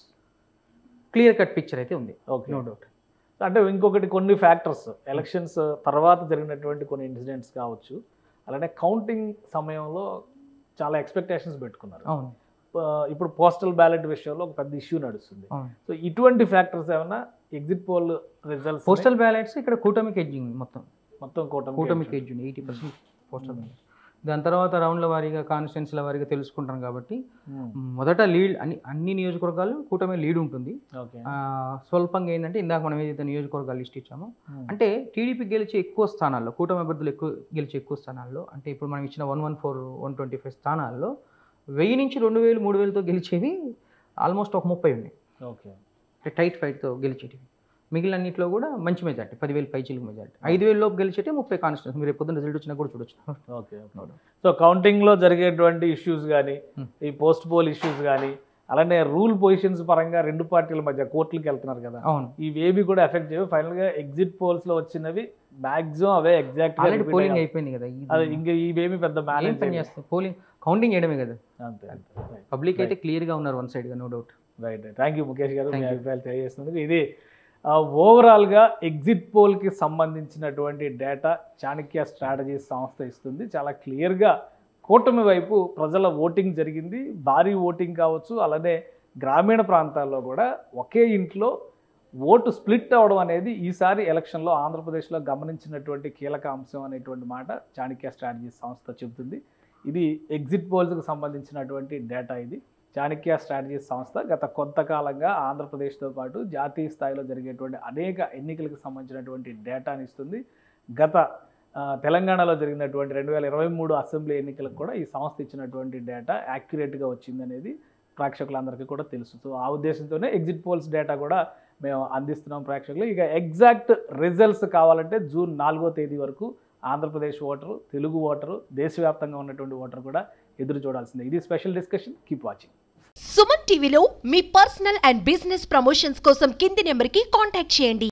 క్లియర్ కట్ పిక్చర్ అయితే ఉంది ఓకే నో డౌట్ అంటే ఇంకొకటి కొన్ని ఫ్యాక్టర్స్ ఎలక్షన్స్ తర్వాత జరిగినటువంటి కొన్ని ఇన్సిడెంట్స్ కావచ్చు అలానే కౌంటింగ్ సమయంలో చాలా ఎక్స్పెక్టేషన్స్ పెట్టుకున్నారు అవును ఆ, ఇప్పుడు పోస్టల్ బ్యాలెట్ విషయంలో ఒక పెద్ద ఇష్యూ నడుస్తుంది అవును సో ఇటువంటి ఫ్యాక్టర్స్ ఏమైనా exit poll results postal ballots ఇక్కడ కూటమికి ఎడ్జింగ్ మొత్తం మొత్తం కూటమి కూటమికి ఎడ్జ్ ఉంది ఎయిటీ పర్సెంట్ పోస్టల్ బ్యాలెట్స్ దాని తర్వాత రౌండ్ల వారీగా కాన్స్టిట్యున్సీల వారీగా తెలుసుకుంటాం కాబట్టి మొదట లీడ్ అన్ని అన్ని నియోజకవర్గాలు కూటమి లీడ్ ఉంటుంది ఓకే ఆ, స్వల్పంగా ఏంటంటే ఇందాక మనం ఏదైతే నియోజకవర్గాలు లిస్ట్ ఇచ్చామో అంటే టీడీపీ గెలిచే ఎక్కువ స్థానాల్లో కూటమి అభ్యర్థులు ఎక్కువ గెలిచే ఎక్కువ స్థానాల్లో అంటే ఇప్పుడు మనం ఇచ్చిన one one four one twenty five స్థానాల్లో వెయ్యి నుంచి రెండు వేలు మూడు వేలతో గెలిచేవి ఆల్మోస్ట్ ఒక ముప్పై ఉన్నాయి ఓకే అంటే టైట్ ఫైట్తో గెలిచేటివి మిగిలినన్నింటిలో కూడా మంచి మెజార్టీ పదివేలు పైచీలకు మెజార్టీ ఐదు వేల లోపు గెలిచేటే ముప్పై కాన్స్టిట్యూన్స్ మీరు పొద్దున్న రిజల్ట్ వచ్చినా కూడా చూడొచ్చు ఓకే సో కౌంటింగ్ లో జరిగేటువంటి ఇష్యూస్ కానీ Hmm. ఈ పోస్ట్ పోల్ ఇష్యూస్ కానీ అలానే రూల్ పొజిషన్స్ పరంగా రెండు పార్టీల మధ్య కోర్టులకు వెళ్తున్నారు కదా అవును ఇవేవి కూడా ఎఫెక్ట్ చేయవు ఫైనల్ గా ఎగ్జిట్ పోల్స్ లో వచ్చినవి మాక్సిమం అవే ఎగ్జాక్ట్ ఆల్రెడీ పోలింగ్ అయిపోయింది కదా ఇది అది ఇంకా ఇవేమి పెద్ద ఏం మేనేజ్ పని చేస్తుంది పోలింగ్ కౌంటింగ్ చేయడమే కదా అంతే పబ్లిక్ అయితే క్లియర్గా ఉన్నారు వన్ సైడ్గా no doubt right thank you Mukesh garu మీ Thank you. అభిప్రాయాలు తెలియజేసినందుకు ఇది ఓవరాల్గా ఎగ్జిట్ పోల్కి సంబంధించినటువంటి డేటా చాణక్య స్ట్రాటజీ సంస్థ ఇస్తుంది చాలా క్లియర్గా కూటమి వైపు ప్రజల ఓటింగ్ జరిగింది భారీ ఓటింగ్ కావచ్చు అలానే గ్రామీణ ప్రాంతాల్లో కూడా ఒకే ఇంట్లో ఓటు స్ప్లిట్ అవ్వడం అనేది ఈసారి ఎలక్షన్లో ఆంధ్రప్రదేశ్లో గమనించినటువంటి కీలక అంశం అనేటువంటి మాట చాణక్య స్ట్రాటజీ సంస్థ చెబుతుంది ఇది ఎగ్జిట్ పోల్స్కి సంబంధించినటువంటి డేటా ఇది చాణక్య స్ట్రాటజీ సంస్థ గత కొంతకాలంగా ఆంధ్రప్రదేశ్తో పాటు జాతీయ స్థాయిలో జరిగేటువంటి అనేక ఎన్నికలకు సంబంధించినటువంటి డేటాని ఇస్తుంది గత ఆ, తెలంగాణలో జరిగినటువంటి రెండు వేల ఇరవై మూడు అసెంబ్లీ ఎన్నికలకు కూడా ఈ సంస్థ ఇచ్చినటువంటి డేటా యాక్యురేట్గా వచ్చిందనేది ప్రేక్షకులందరికీ కూడా తెలుసు సో ఆ ఉద్దేశంతోనే ఎగ్జిట్ పోల్స్ డేటా కూడా మేము అందిస్తున్నాం ప్రేక్షకులు ఇక ఎగ్జాక్ట్ రిజల్ట్స్ కావాలంటే జూన్ నాలుగో తేదీ వరకు ఆంధ్రప్రదేశ్ ఓటరు తెలుగు ఓటరు దేశవ్యాప్తంగా ఉన్నటువంటి ఓటరు కూడా ఎదురు చూడాల్సిందే ఇది special discussion keep watching Suman టీవీలో మీ పర్సనల్ అండ్ బిజినెస్ ప్రమోషన్స్ కోసం కింది నెంబర్కి కాంటాక్ట్ చేయండి